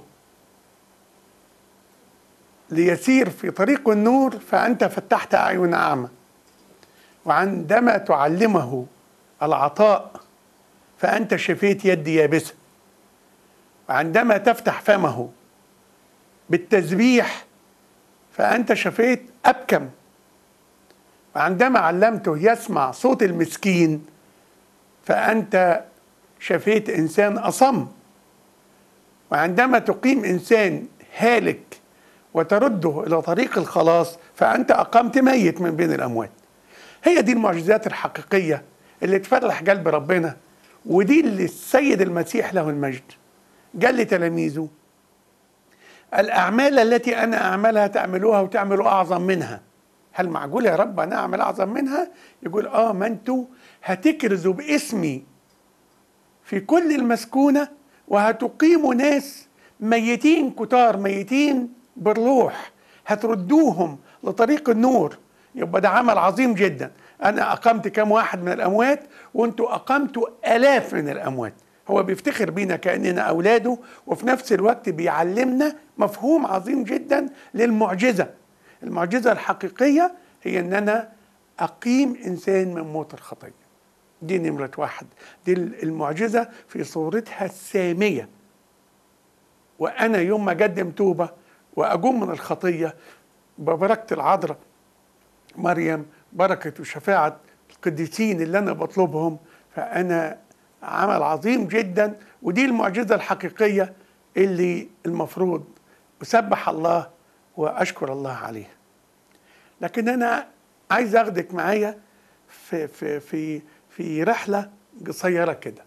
ليسير في طريق النور فأنت فتحت أعين أعمى وعندما تعلمه العطاء فأنت شفيت يد يابسة وعندما تفتح فمه بالتسبيح فأنت شفيت أبكم وعندما علمته يسمع صوت المسكين فأنت شفيت إنسان أصم وعندما تقيم إنسان هالك وترده إلى طريق الخلاص فأنت أقمت ميت من بين الأموات هي دي المعجزات الحقيقية اللي تفرح قلب ربنا ودي اللي السيد المسيح له المجد قال لتلاميذه الأعمال التي أنا أعملها تعملوها وتعملوا أعظم منها هل معقول يا رب أنا أعمل أعظم منها يقول آه ما أنتوا هتكرزوا باسمي في كل المسكونة وهتقيموا ناس ميتين كتار ميتين بالروح هتردوهم لطريق النور يبقى ده عمل عظيم جدا انا اقمت كم واحد من الاموات وانتوا اقمتوا الاف من الاموات هو بيفتخر بينا كاننا اولاده وفي نفس الوقت بيعلمنا مفهوم عظيم جدا للمعجزه المعجزه الحقيقيه هي ان انا اقيم انسان من موت الخطيه دي نمره واحد دي المعجزه في صورتها الساميه وانا يوم ما اقدم توبه واقوم من الخطيه ببركه العذراء مريم بركه وشفاعه القديسين اللي انا بطلبهم فانا عمل عظيم جدا ودي المعجزه الحقيقيه اللي المفروض اسبح الله واشكر الله عليها لكن انا عايز اخدك معايا في في في في رحله قصيره كده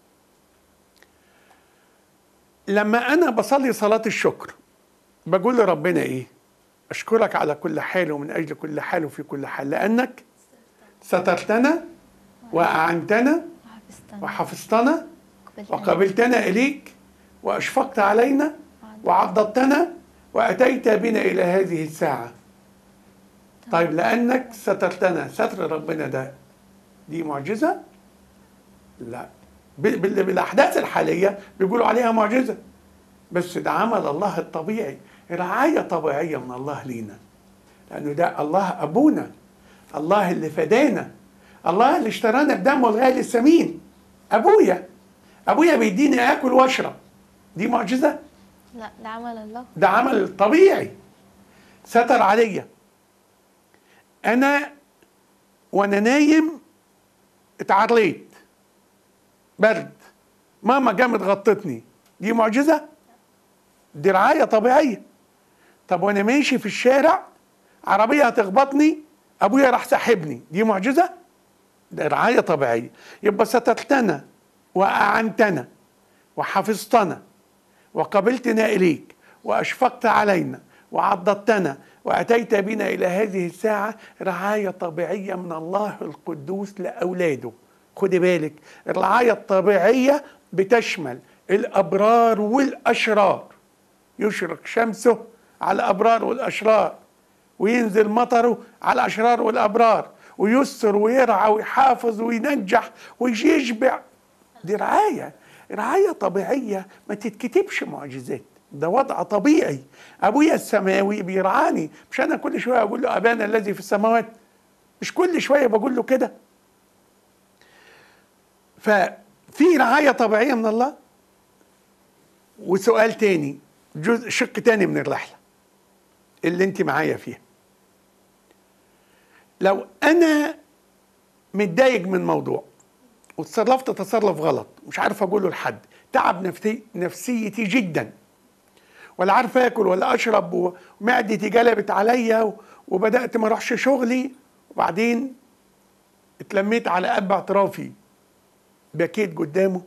لما انا بصلي صلاه الشكر بقول لربنا ايه اشكرك على كل حال ومن اجل كل حال وفي كل حال لانك سترتنا واعنتنا وحفظتنا وحفظتنا وقبلتنا. وقبلتنا اليك واشفقت علينا وعضدتنا واتيت بنا الى هذه الساعه طيب لانك سترتنا ستر ربنا ده دي معجزه لا بال- بال- بالاحداث الحاليه بيقولوا عليها معجزه بس ده عمل الله الطبيعي رعايه طبيعيه من الله لينا لانه ده الله ابونا الله اللي فدانا الله اللي اشترانا بدمه الغالي الثمين ابويا ابويا بيديني اكل واشرب دي معجزه لا ده عمل الله ده عمل طبيعي ستر عليا انا وانا نايم اتعريت برد ماما قامت غطتني دي معجزه دي رعايه طبيعيه طب وانا ماشي في الشارع عربيه هتخبطني ابويا راح ساحبني دي معجزه ده رعايه طبيعيه يبقى سترتنا واعنتنا وحفظتنا وقبلتنا اليك واشفقت علينا وعضدتنا واتيت بنا الى هذه الساعه رعايه طبيعيه من الله القدوس لاولاده خدي بالك الرعايه الطبيعيه بتشمل الابرار والاشرار يشرق شمسه على الابرار والاشرار وينزل مطره على الاشرار والابرار ويسر ويرعى ويحافظ وينجح ويشبع دي رعايه رعايه طبيعيه ما تتكتبش معجزات ده وضع طبيعي ابويا السماوي بيرعاني مش انا كل شويه اقول له ابانا الذي في السماوات مش كل شويه بقول له كده ففي رعايه طبيعيه من الله وسؤال تاني جزء شق تاني من الرحله اللي انت معايا فيها لو انا متضايق من موضوع وتصرفت تصرف غلط مش عارف اقوله لحد تعب نفسي نفسيتي جدا ولا عارف اكل ولا اشرب ومعدتي جلبت عليا و- وبدات ما اروحش شغلي وبعدين اتلميت على اب اعترافي بكيت قدامه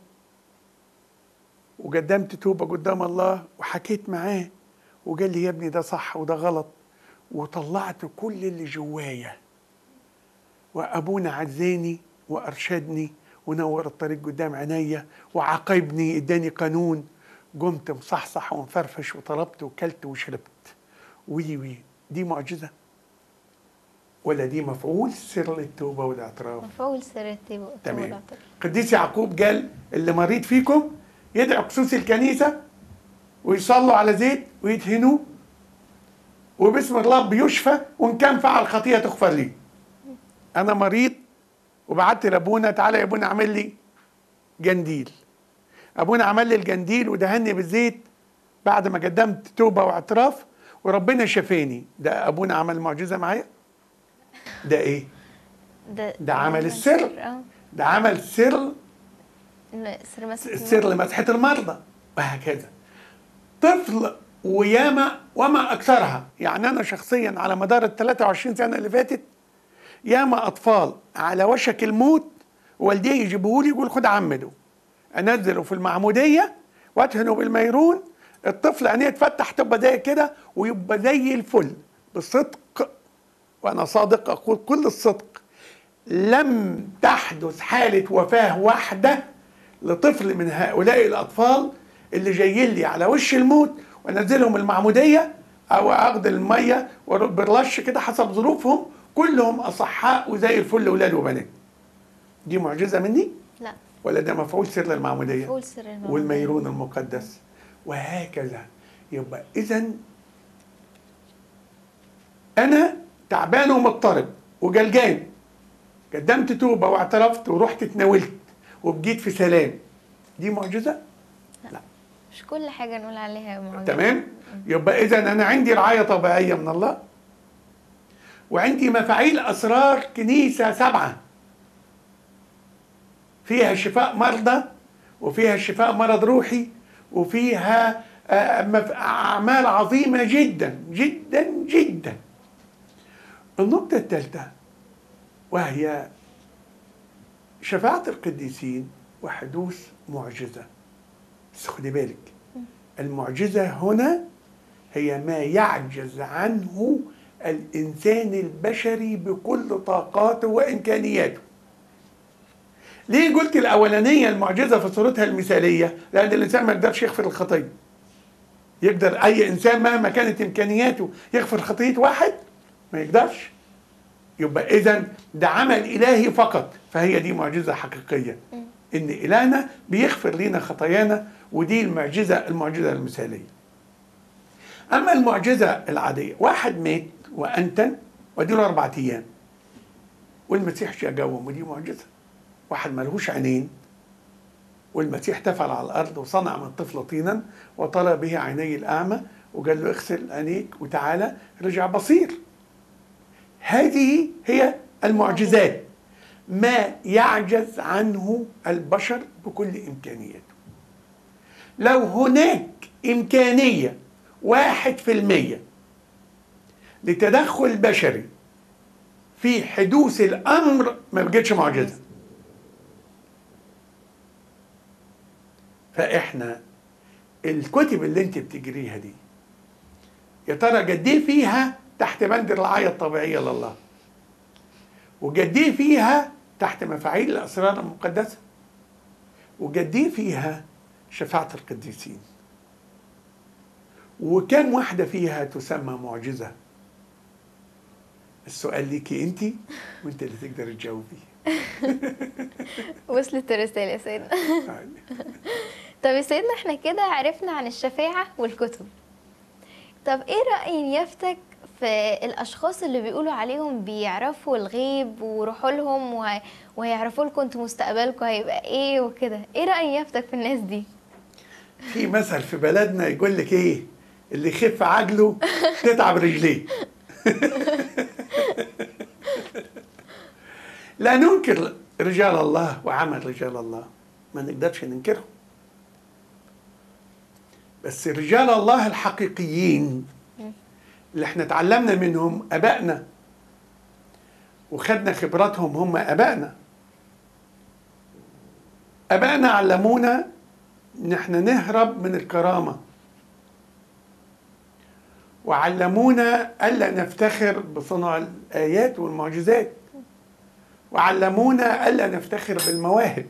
وقدمت توبه قدام الله وحكيت معاه وقال لي يا ابني ده صح وده غلط وطلعت كل اللي جوايا وابونا عزاني وارشدني ونور الطريق قدام عينيا وعاقبني اداني قانون قمت مصحصح ومفرفش وطلبت وكلت وشربت وي وي دي معجزه ولا دي مفعول سر التوبه والاعتراف مفعول سر التوبة تمام قديس يعقوب قال اللي مريض فيكم يدعو قسوس الكنيسه ويصلوا على زيت ويدهنوه وباسم الرب يشفى وان كان فعل خطيئه تغفر لي انا مريض وبعت لابونا تعالى يا ابونا اعمل لي جنديل ابونا عمل لي الجنديل ودهني بالزيت بعد ما قدمت توبه واعتراف وربنا شفاني ده ابونا عمل معجزه معايا ده ايه ده ده عمل السر. اه ده عمل سر سر مسح سر لمسحة المرضى وهكذا طفل وياما وما أكثرها يعني أنا شخصيا على مدار ال 23 سنة اللي فاتت ياما أطفال على وشك الموت والديه يجيبوه لي يقول خد عمده انزله في المعموديه وادهنه بالميرون الطفل عينيه تفتح تبقى زي كده ويبقى زي الفل بصدق وانا صادق اقول كل الصدق لم تحدث حاله وفاه واحده لطفل من هؤلاء الاطفال اللي جايين لي على وش الموت وانزلهم المعموديه او اخد الميه بالرش كده حسب ظروفهم كلهم اصحاء وزي الفل اولاد وبنات دي معجزه مني لا ولا ده مفعول سر المعموديه مفعول سر المعمودية. والميرون المقدس وهكذا يبقى اذا انا تعبان ومضطرب وجلجان قدمت توبه واعترفت ورحت اتناولت وبجيت في سلام دي معجزه لا مش كل حاجة نقول عليها معجزة تمام يبقى اذا انا عندي رعايه طبيعيه من الله وعندي مفاعيل اسرار كنيسه سبعه فيها شفاء مرضى وفيها شفاء مرض روحي وفيها آه، مف- اعمال عظيمه جدا جدا جدا النقطه الثالثه وهي شفاعه القديسين وحدوث معجزه بس خدي بالك المعجزه هنا هي ما يعجز عنه الانسان البشري بكل طاقاته وامكانياته ليه قلت الاولانيه المعجزه في صورتها المثاليه لان الانسان ما يقدرش يغفر الخطيه يقدر اي انسان مهما كانت امكانياته يغفر خطيه واحد ما يقدرش يبقى اذا ده عمل الهي فقط فهي دي معجزه حقيقيه ان الهنا بيغفر لنا خطايانا ودي المعجزه المعجزه المثاليه اما المعجزه العاديه واحد مات وانتن واديله اربع ايام والمسيح جاء جوم ودي معجزه واحد ملهوش عينين والمسيح تفل على الارض وصنع من الطفل طينا وطلى به عيني الاعمى وقال له اغسل عينيك وتعالى رجع بصير هذه هي المعجزات ما يعجز عنه البشر بكل امكانياته لو هناك امكانيه واحد في المية لتدخل بشري في حدوث الامر ما بقتش معجزه فاحنا الكتب اللي انت بتجريها دي يا ترى قد ايه فيها تحت بند الرعايه الطبيعيه لله وقد ايه فيها تحت مفاعيل الاسرار المقدسه وقد ايه فيها شفاعه القديسين وكم واحده فيها تسمى معجزه السؤال ليكي انت وانت اللي تقدر تجاوبي وصلت الرسالة يا سيدنا طب يا سيدنا احنا كده عرفنا عن الشفاعة والكتب طب ايه رأي نيافتك في الاشخاص اللي بيقولوا عليهم بيعرفوا الغيب وروحوا لهم وهي... وهيعرفوا لكم انتوا مستقبلكم هيبقى ايه وكده ايه رأي نيافتك في الناس دي في مثل في بلدنا يقول لك ايه اللي يخف عجله تتعب رجليه لا ننكر رجال الله وعمل رجال الله ما نقدرش ننكرهم بس رجال الله الحقيقيين اللي احنا اتعلمنا منهم ابائنا وخدنا خبراتهم هم ابائنا ابائنا علمونا ان احنا نهرب من الكرامه وعلمونا الا نفتخر بصنع الايات والمعجزات وعلمونا الا نفتخر بالمواهب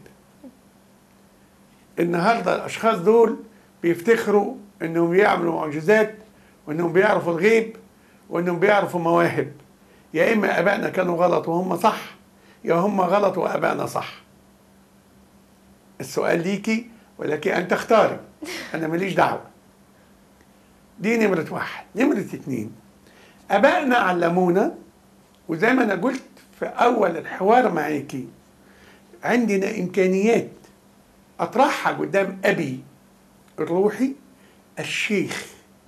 النهارده الاشخاص دول بيفتخروا انهم بيعملوا معجزات وانهم بيعرفوا الغيب وانهم بيعرفوا مواهب يا اما ابائنا كانوا غلط وهم صح يا هم غلط وابائنا صح السؤال ليكي ولكن ان تختاري انا ماليش دعوه دي نمرة واحد نمرة اتنين أبائنا علمونا وزي ما أنا قلت في أول الحوار معاكي عندنا إمكانيات أطرحها قدام أبي الروحي الشيخ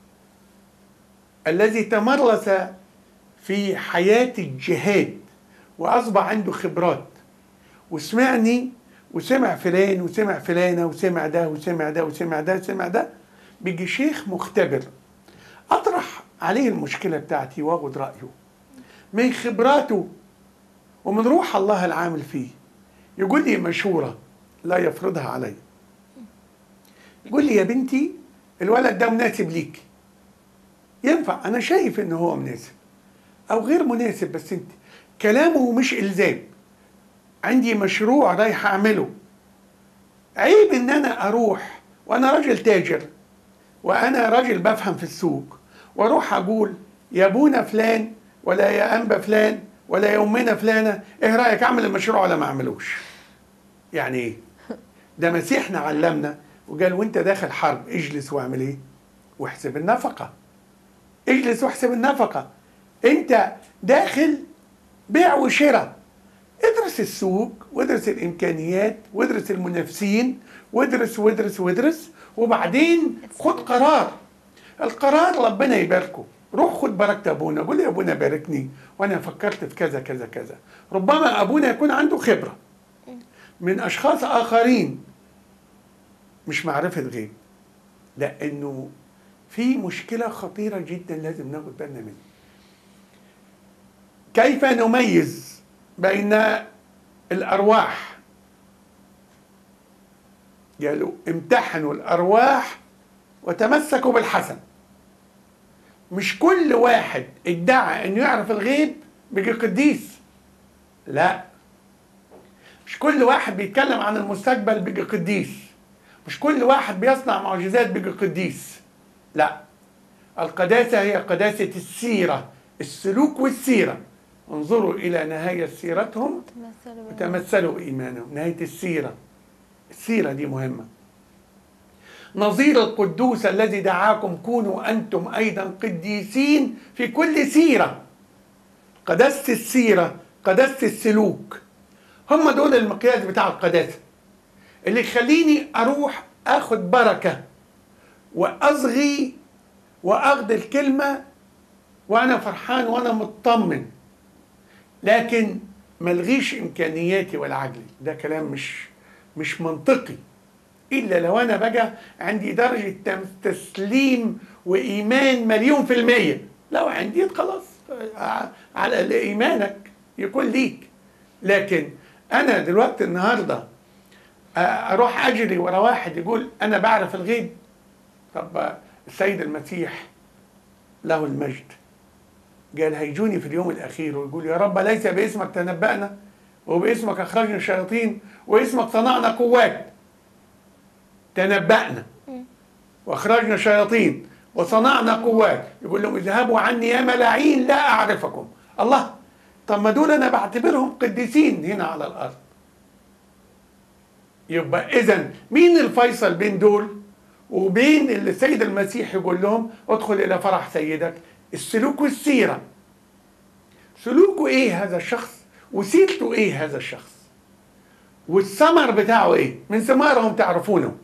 الذي تمرس في حياة الجهاد وأصبح عنده خبرات وسمعني وسمع فلان وسمع فلانة وسمع ده وسمع ده وسمع ده وسمع ده بيجي شيخ مختبر اطرح عليه المشكله بتاعتي واخد رايه من خبراته ومن روح الله العامل فيه يقول لي مشورة لا يفرضها علي يقول لي يا بنتي الولد ده مناسب ليك ينفع انا شايف ان هو مناسب او غير مناسب بس انت كلامه مش الزام عندي مشروع رايح اعمله عيب ان انا اروح وانا راجل تاجر وانا راجل بفهم في السوق واروح اقول يا ابونا فلان ولا يا انبا فلان ولا يا امنا فلانه ايه رايك اعمل المشروع ولا ما اعملوش يعني ايه ده مسيحنا علمنا وقال وانت داخل حرب اجلس واعمل ايه واحسب النفقه اجلس واحسب النفقه انت داخل بيع وشراء ادرس السوق وادرس الامكانيات وادرس المنافسين وادرس وادرس وادرس وبعدين خد قرار القرار ربنا يباركه روح خد بركة ابونا قول يا ابونا باركني وانا فكرت في كذا كذا كذا ربما ابونا يكون عنده خبرة من اشخاص اخرين مش معرفة غيب لانه في مشكلة خطيرة جدا لازم ناخد بالنا منها كيف نميز بين الارواح قالوا امتحنوا الارواح وتمسكوا بالحسن مش كل واحد ادعى انه يعرف الغيب بيجي قديس لا مش كل واحد بيتكلم عن المستقبل بيجي قديس مش كل واحد بيصنع معجزات بيجي قديس لا القداسة هي قداسة السيرة السلوك والسيرة انظروا إلى نهاية سيرتهم وتمثلوا إيمانهم نهاية السيرة السيرة دي مهمة نظير القدوس الذي دعاكم كونوا أنتم أيضا قديسين في كل سيرة قداسة السيرة قداسة السلوك هم دول المقياس بتاع القداسة اللي يخليني أروح أخد بركة وأصغي وأخذ الكلمة وأنا فرحان وأنا مطمن لكن ملغيش إمكانياتي ولا عجلي ده كلام مش مش منطقي الا لو انا بقى عندي درجه تسليم وايمان مليون في الميه لو عندي خلاص على ايمانك يكون ليك لكن انا دلوقتي النهارده اروح اجري ورا واحد يقول انا بعرف الغيب طب السيد المسيح له المجد قال هيجوني في اليوم الاخير ويقول يا رب ليس باسمك تنبأنا وباسمك اخرجنا الشياطين واسمك صنعنا قوات تنبأنا واخرجنا شياطين وصنعنا قوات يقول لهم اذهبوا عني يا ملاعين لا اعرفكم الله طب ما دول انا بعتبرهم قديسين هنا على الارض يبقى اذا مين الفيصل بين دول وبين اللي السيد المسيح يقول لهم ادخل الى فرح سيدك السلوك والسيره سلوكه ايه هذا الشخص وسيرته ايه هذا الشخص والثمر بتاعه ايه من ثمارهم تعرفونه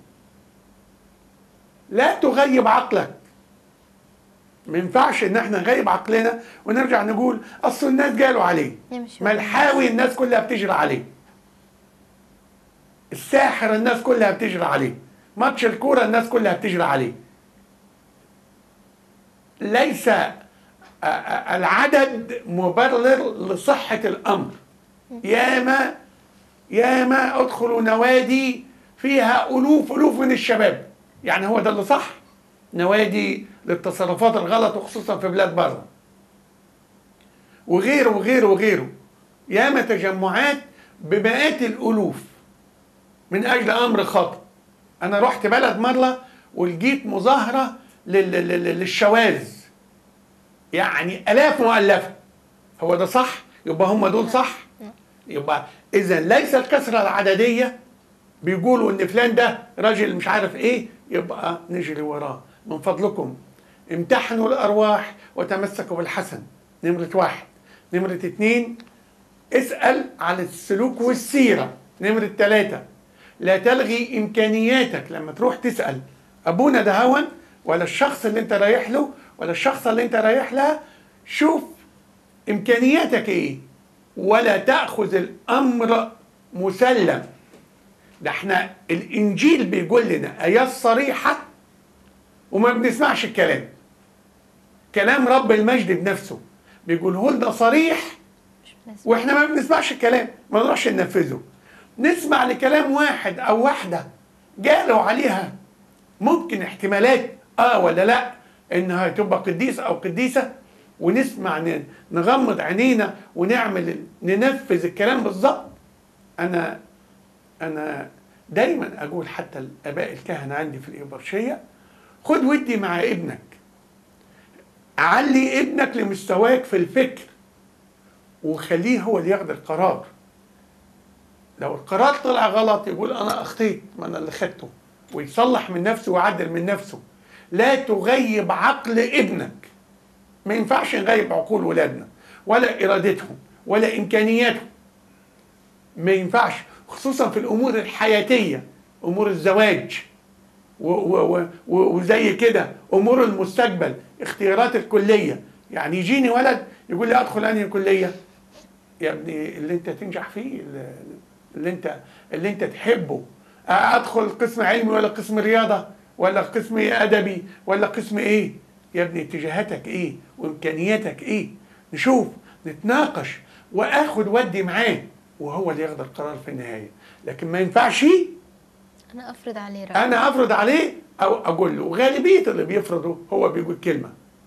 لا تغيب عقلك ما ينفعش ان احنا نغيب عقلنا ونرجع نقول اصل الناس قالوا عليه ملحاوي الناس كلها بتجري عليه الساحر الناس كلها بتجري عليه ماتش الكورة الناس كلها بتجري عليه ليس العدد مبرر لصحة الأمر ياما ياما ادخلوا نوادي فيها ألوف ألوف من الشباب يعني هو ده اللي صح نوادي للتصرفات الغلط وخصوصا في بلاد بره وغيره وغيره وغيره ياما تجمعات بمئات الالوف من اجل امر خاطئ انا رحت بلد مره ولقيت مظاهره للشواذ يعني الاف مؤلفه هو ده صح يبقى هم دول صح يبقى اذا ليس الكثره العدديه بيقولوا ان فلان ده راجل مش عارف ايه يبقى نجري وراه من فضلكم امتحنوا الارواح وتمسكوا بالحسن نمرة واحد نمرة اتنين اسأل على السلوك والسيرة نمرة ثلاثة لا تلغي إمكانياتك لما تروح تسأل أبونا ده هون ولا الشخص اللي أنت رايح له ولا الشخص اللي أنت رايح لها شوف إمكانياتك إيه ولا تأخذ الأمر مسلم ده احنا الإنجيل بيقول لنا آيات صريحة وما بنسمعش الكلام كلام رب المجد بنفسه بيقوله لنا صريح واحنا ما بنسمعش الكلام ما نروحش ننفذه نسمع لكلام واحد او واحده جالوا عليها ممكن احتمالات اه ولا لا انها تبقى قديس او قديسه ونسمع ن- نغمض عينينا ونعمل ننفذ الكلام بالظبط انا انا دايما اقول حتى الاباء الكهنه عندي في الابرشيه خد ودي مع ابنك علي ابنك لمستواك في الفكر وخليه هو اللي ياخد القرار لو القرار طلع غلط يقول انا اخطيت ما انا اللي خدته ويصلح من نفسه ويعدل من نفسه لا تغيب عقل ابنك ما ينفعش نغيب عقول ولادنا ولا ارادتهم ولا امكانياتهم ما ينفعش خصوصا في الامور الحياتيه امور الزواج و- و- و- و- وزي كده امور المستقبل اختيارات الكليه يعني يجيني ولد يقول لي ادخل انهي كليه يا ابني اللي انت تنجح فيه اللي- اللي انت اللي انت تحبه ادخل قسم علمي ولا قسم رياضه ولا قسم ادبي ولا قسم ايه يا ابني اتجاهاتك ايه وامكانياتك ايه نشوف نتناقش واخد ودي معاه وهو اللي ياخد القرار في النهايه لكن ما ينفعش انا افرض عليه رأيي انا افرض عليه او اقول له وغالبيه اللي بيفرضوا هو بيقول كلمه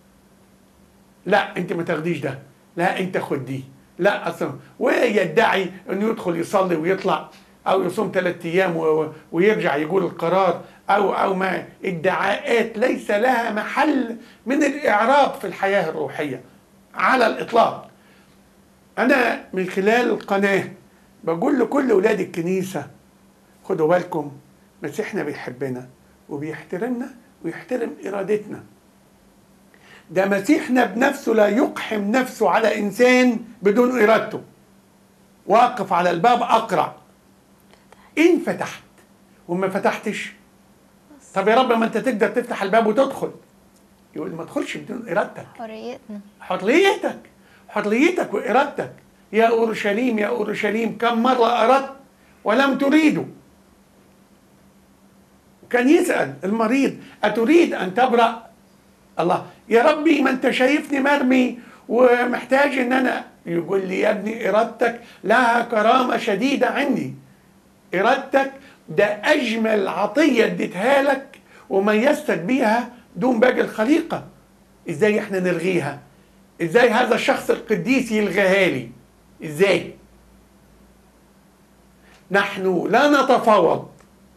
لا انت ما تاخديش ده لا انت خد دي لا اصلا ويدعي انه يدخل يصلي ويطلع او يصوم ثلاث ايام و- و- ويرجع يقول القرار او او ما ادعاءات ليس لها محل من الاعراب في الحياه الروحيه على الاطلاق انا من خلال القناه بقول لكل اولاد الكنيسه خدوا بالكم مسيحنا بيحبنا وبيحترمنا ويحترم ارادتنا ده مسيحنا بنفسه لا يقحم نفسه على انسان بدون ارادته واقف على الباب اقرع ان فتحت وما فتحتش طب يا رب ما انت تقدر تفتح الباب وتدخل يقول ما تدخلش بدون ارادتك حريتنا حريتك حريتك وإرادتك يا أورشليم يا أورشليم كم مرة أردت ولم تريدوا كان يسأل المريض أتريد أن تبرأ الله يا ربي ما أنت شايفني مرمي ومحتاج أن أنا يقول لي يا ابني إرادتك لها كرامة شديدة عندي إرادتك ده أجمل عطية اديتها لك وميزتك بيها دون باقي الخليقة إزاي إحنا نلغيها إزاي هذا الشخص القديس يلغيها لي إزاي نحن لا نتفاوض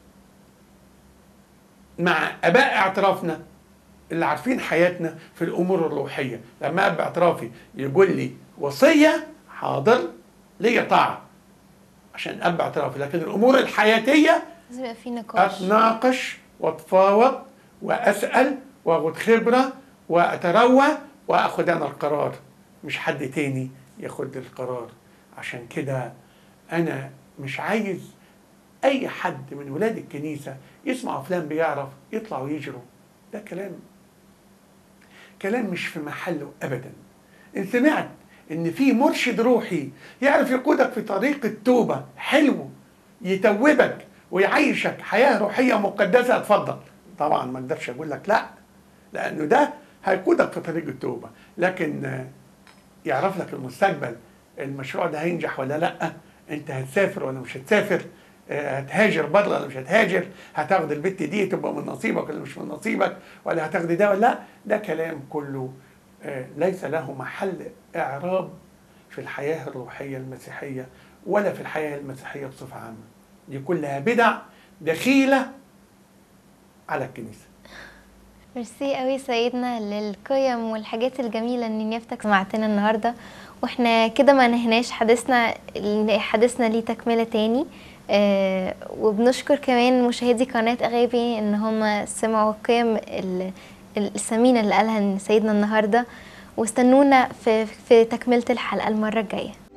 مع اباء اعترافنا اللي عارفين حياتنا في الامور الروحيه لما اب اعترافي يقول لي وصيه حاضر ليا طاعه عشان اب اعترافي لكن الامور الحياتيه لازم يبقى في نقاش اتناقش واتفاوض واسال واخد خبره واتروى واخد انا القرار مش حد تاني ياخد القرار عشان كده انا مش عايز اي حد من ولاد الكنيسه يسمعوا فلان بيعرف يطلعوا يجروا ده كلام كلام مش في محله ابدا ان سمعت ان في مرشد روحي يعرف يقودك في طريق التوبه حلو يتوبك ويعيشك حياه روحيه مقدسه اتفضل طبعا ما اقدرش اقول لك لا لانه ده هيقودك في طريق التوبه لكن آه، يعرف لك المستقبل المشروع ده هينجح ولا لا انت هتسافر ولا مش هتسافر آه، هتهاجر بره ولا مش هتهاجر هتاخد البت دي تبقى من نصيبك ولا مش من نصيبك ولا هتاخد ده ولا لا ده كلام كله آه، ليس له محل اعراب في الحياه الروحيه المسيحيه ولا في الحياه المسيحيه بصفه عامه دي كلها بدع دخيله على الكنيسه ميرسي قوي سيدنا للقيم والحاجات الجميلة ان نيافتك سمعتنا النهاردة واحنا كده ما نهناش حديثنا حديثنا ليه تكملة تاني آه وبنشكر كمان مشاهدي قناة أغابي ان هم سمعوا القيم ال- الثمينة اللي قالها سيدنا النهاردة واستنونا في, في تكملة الحلقة المرة الجاية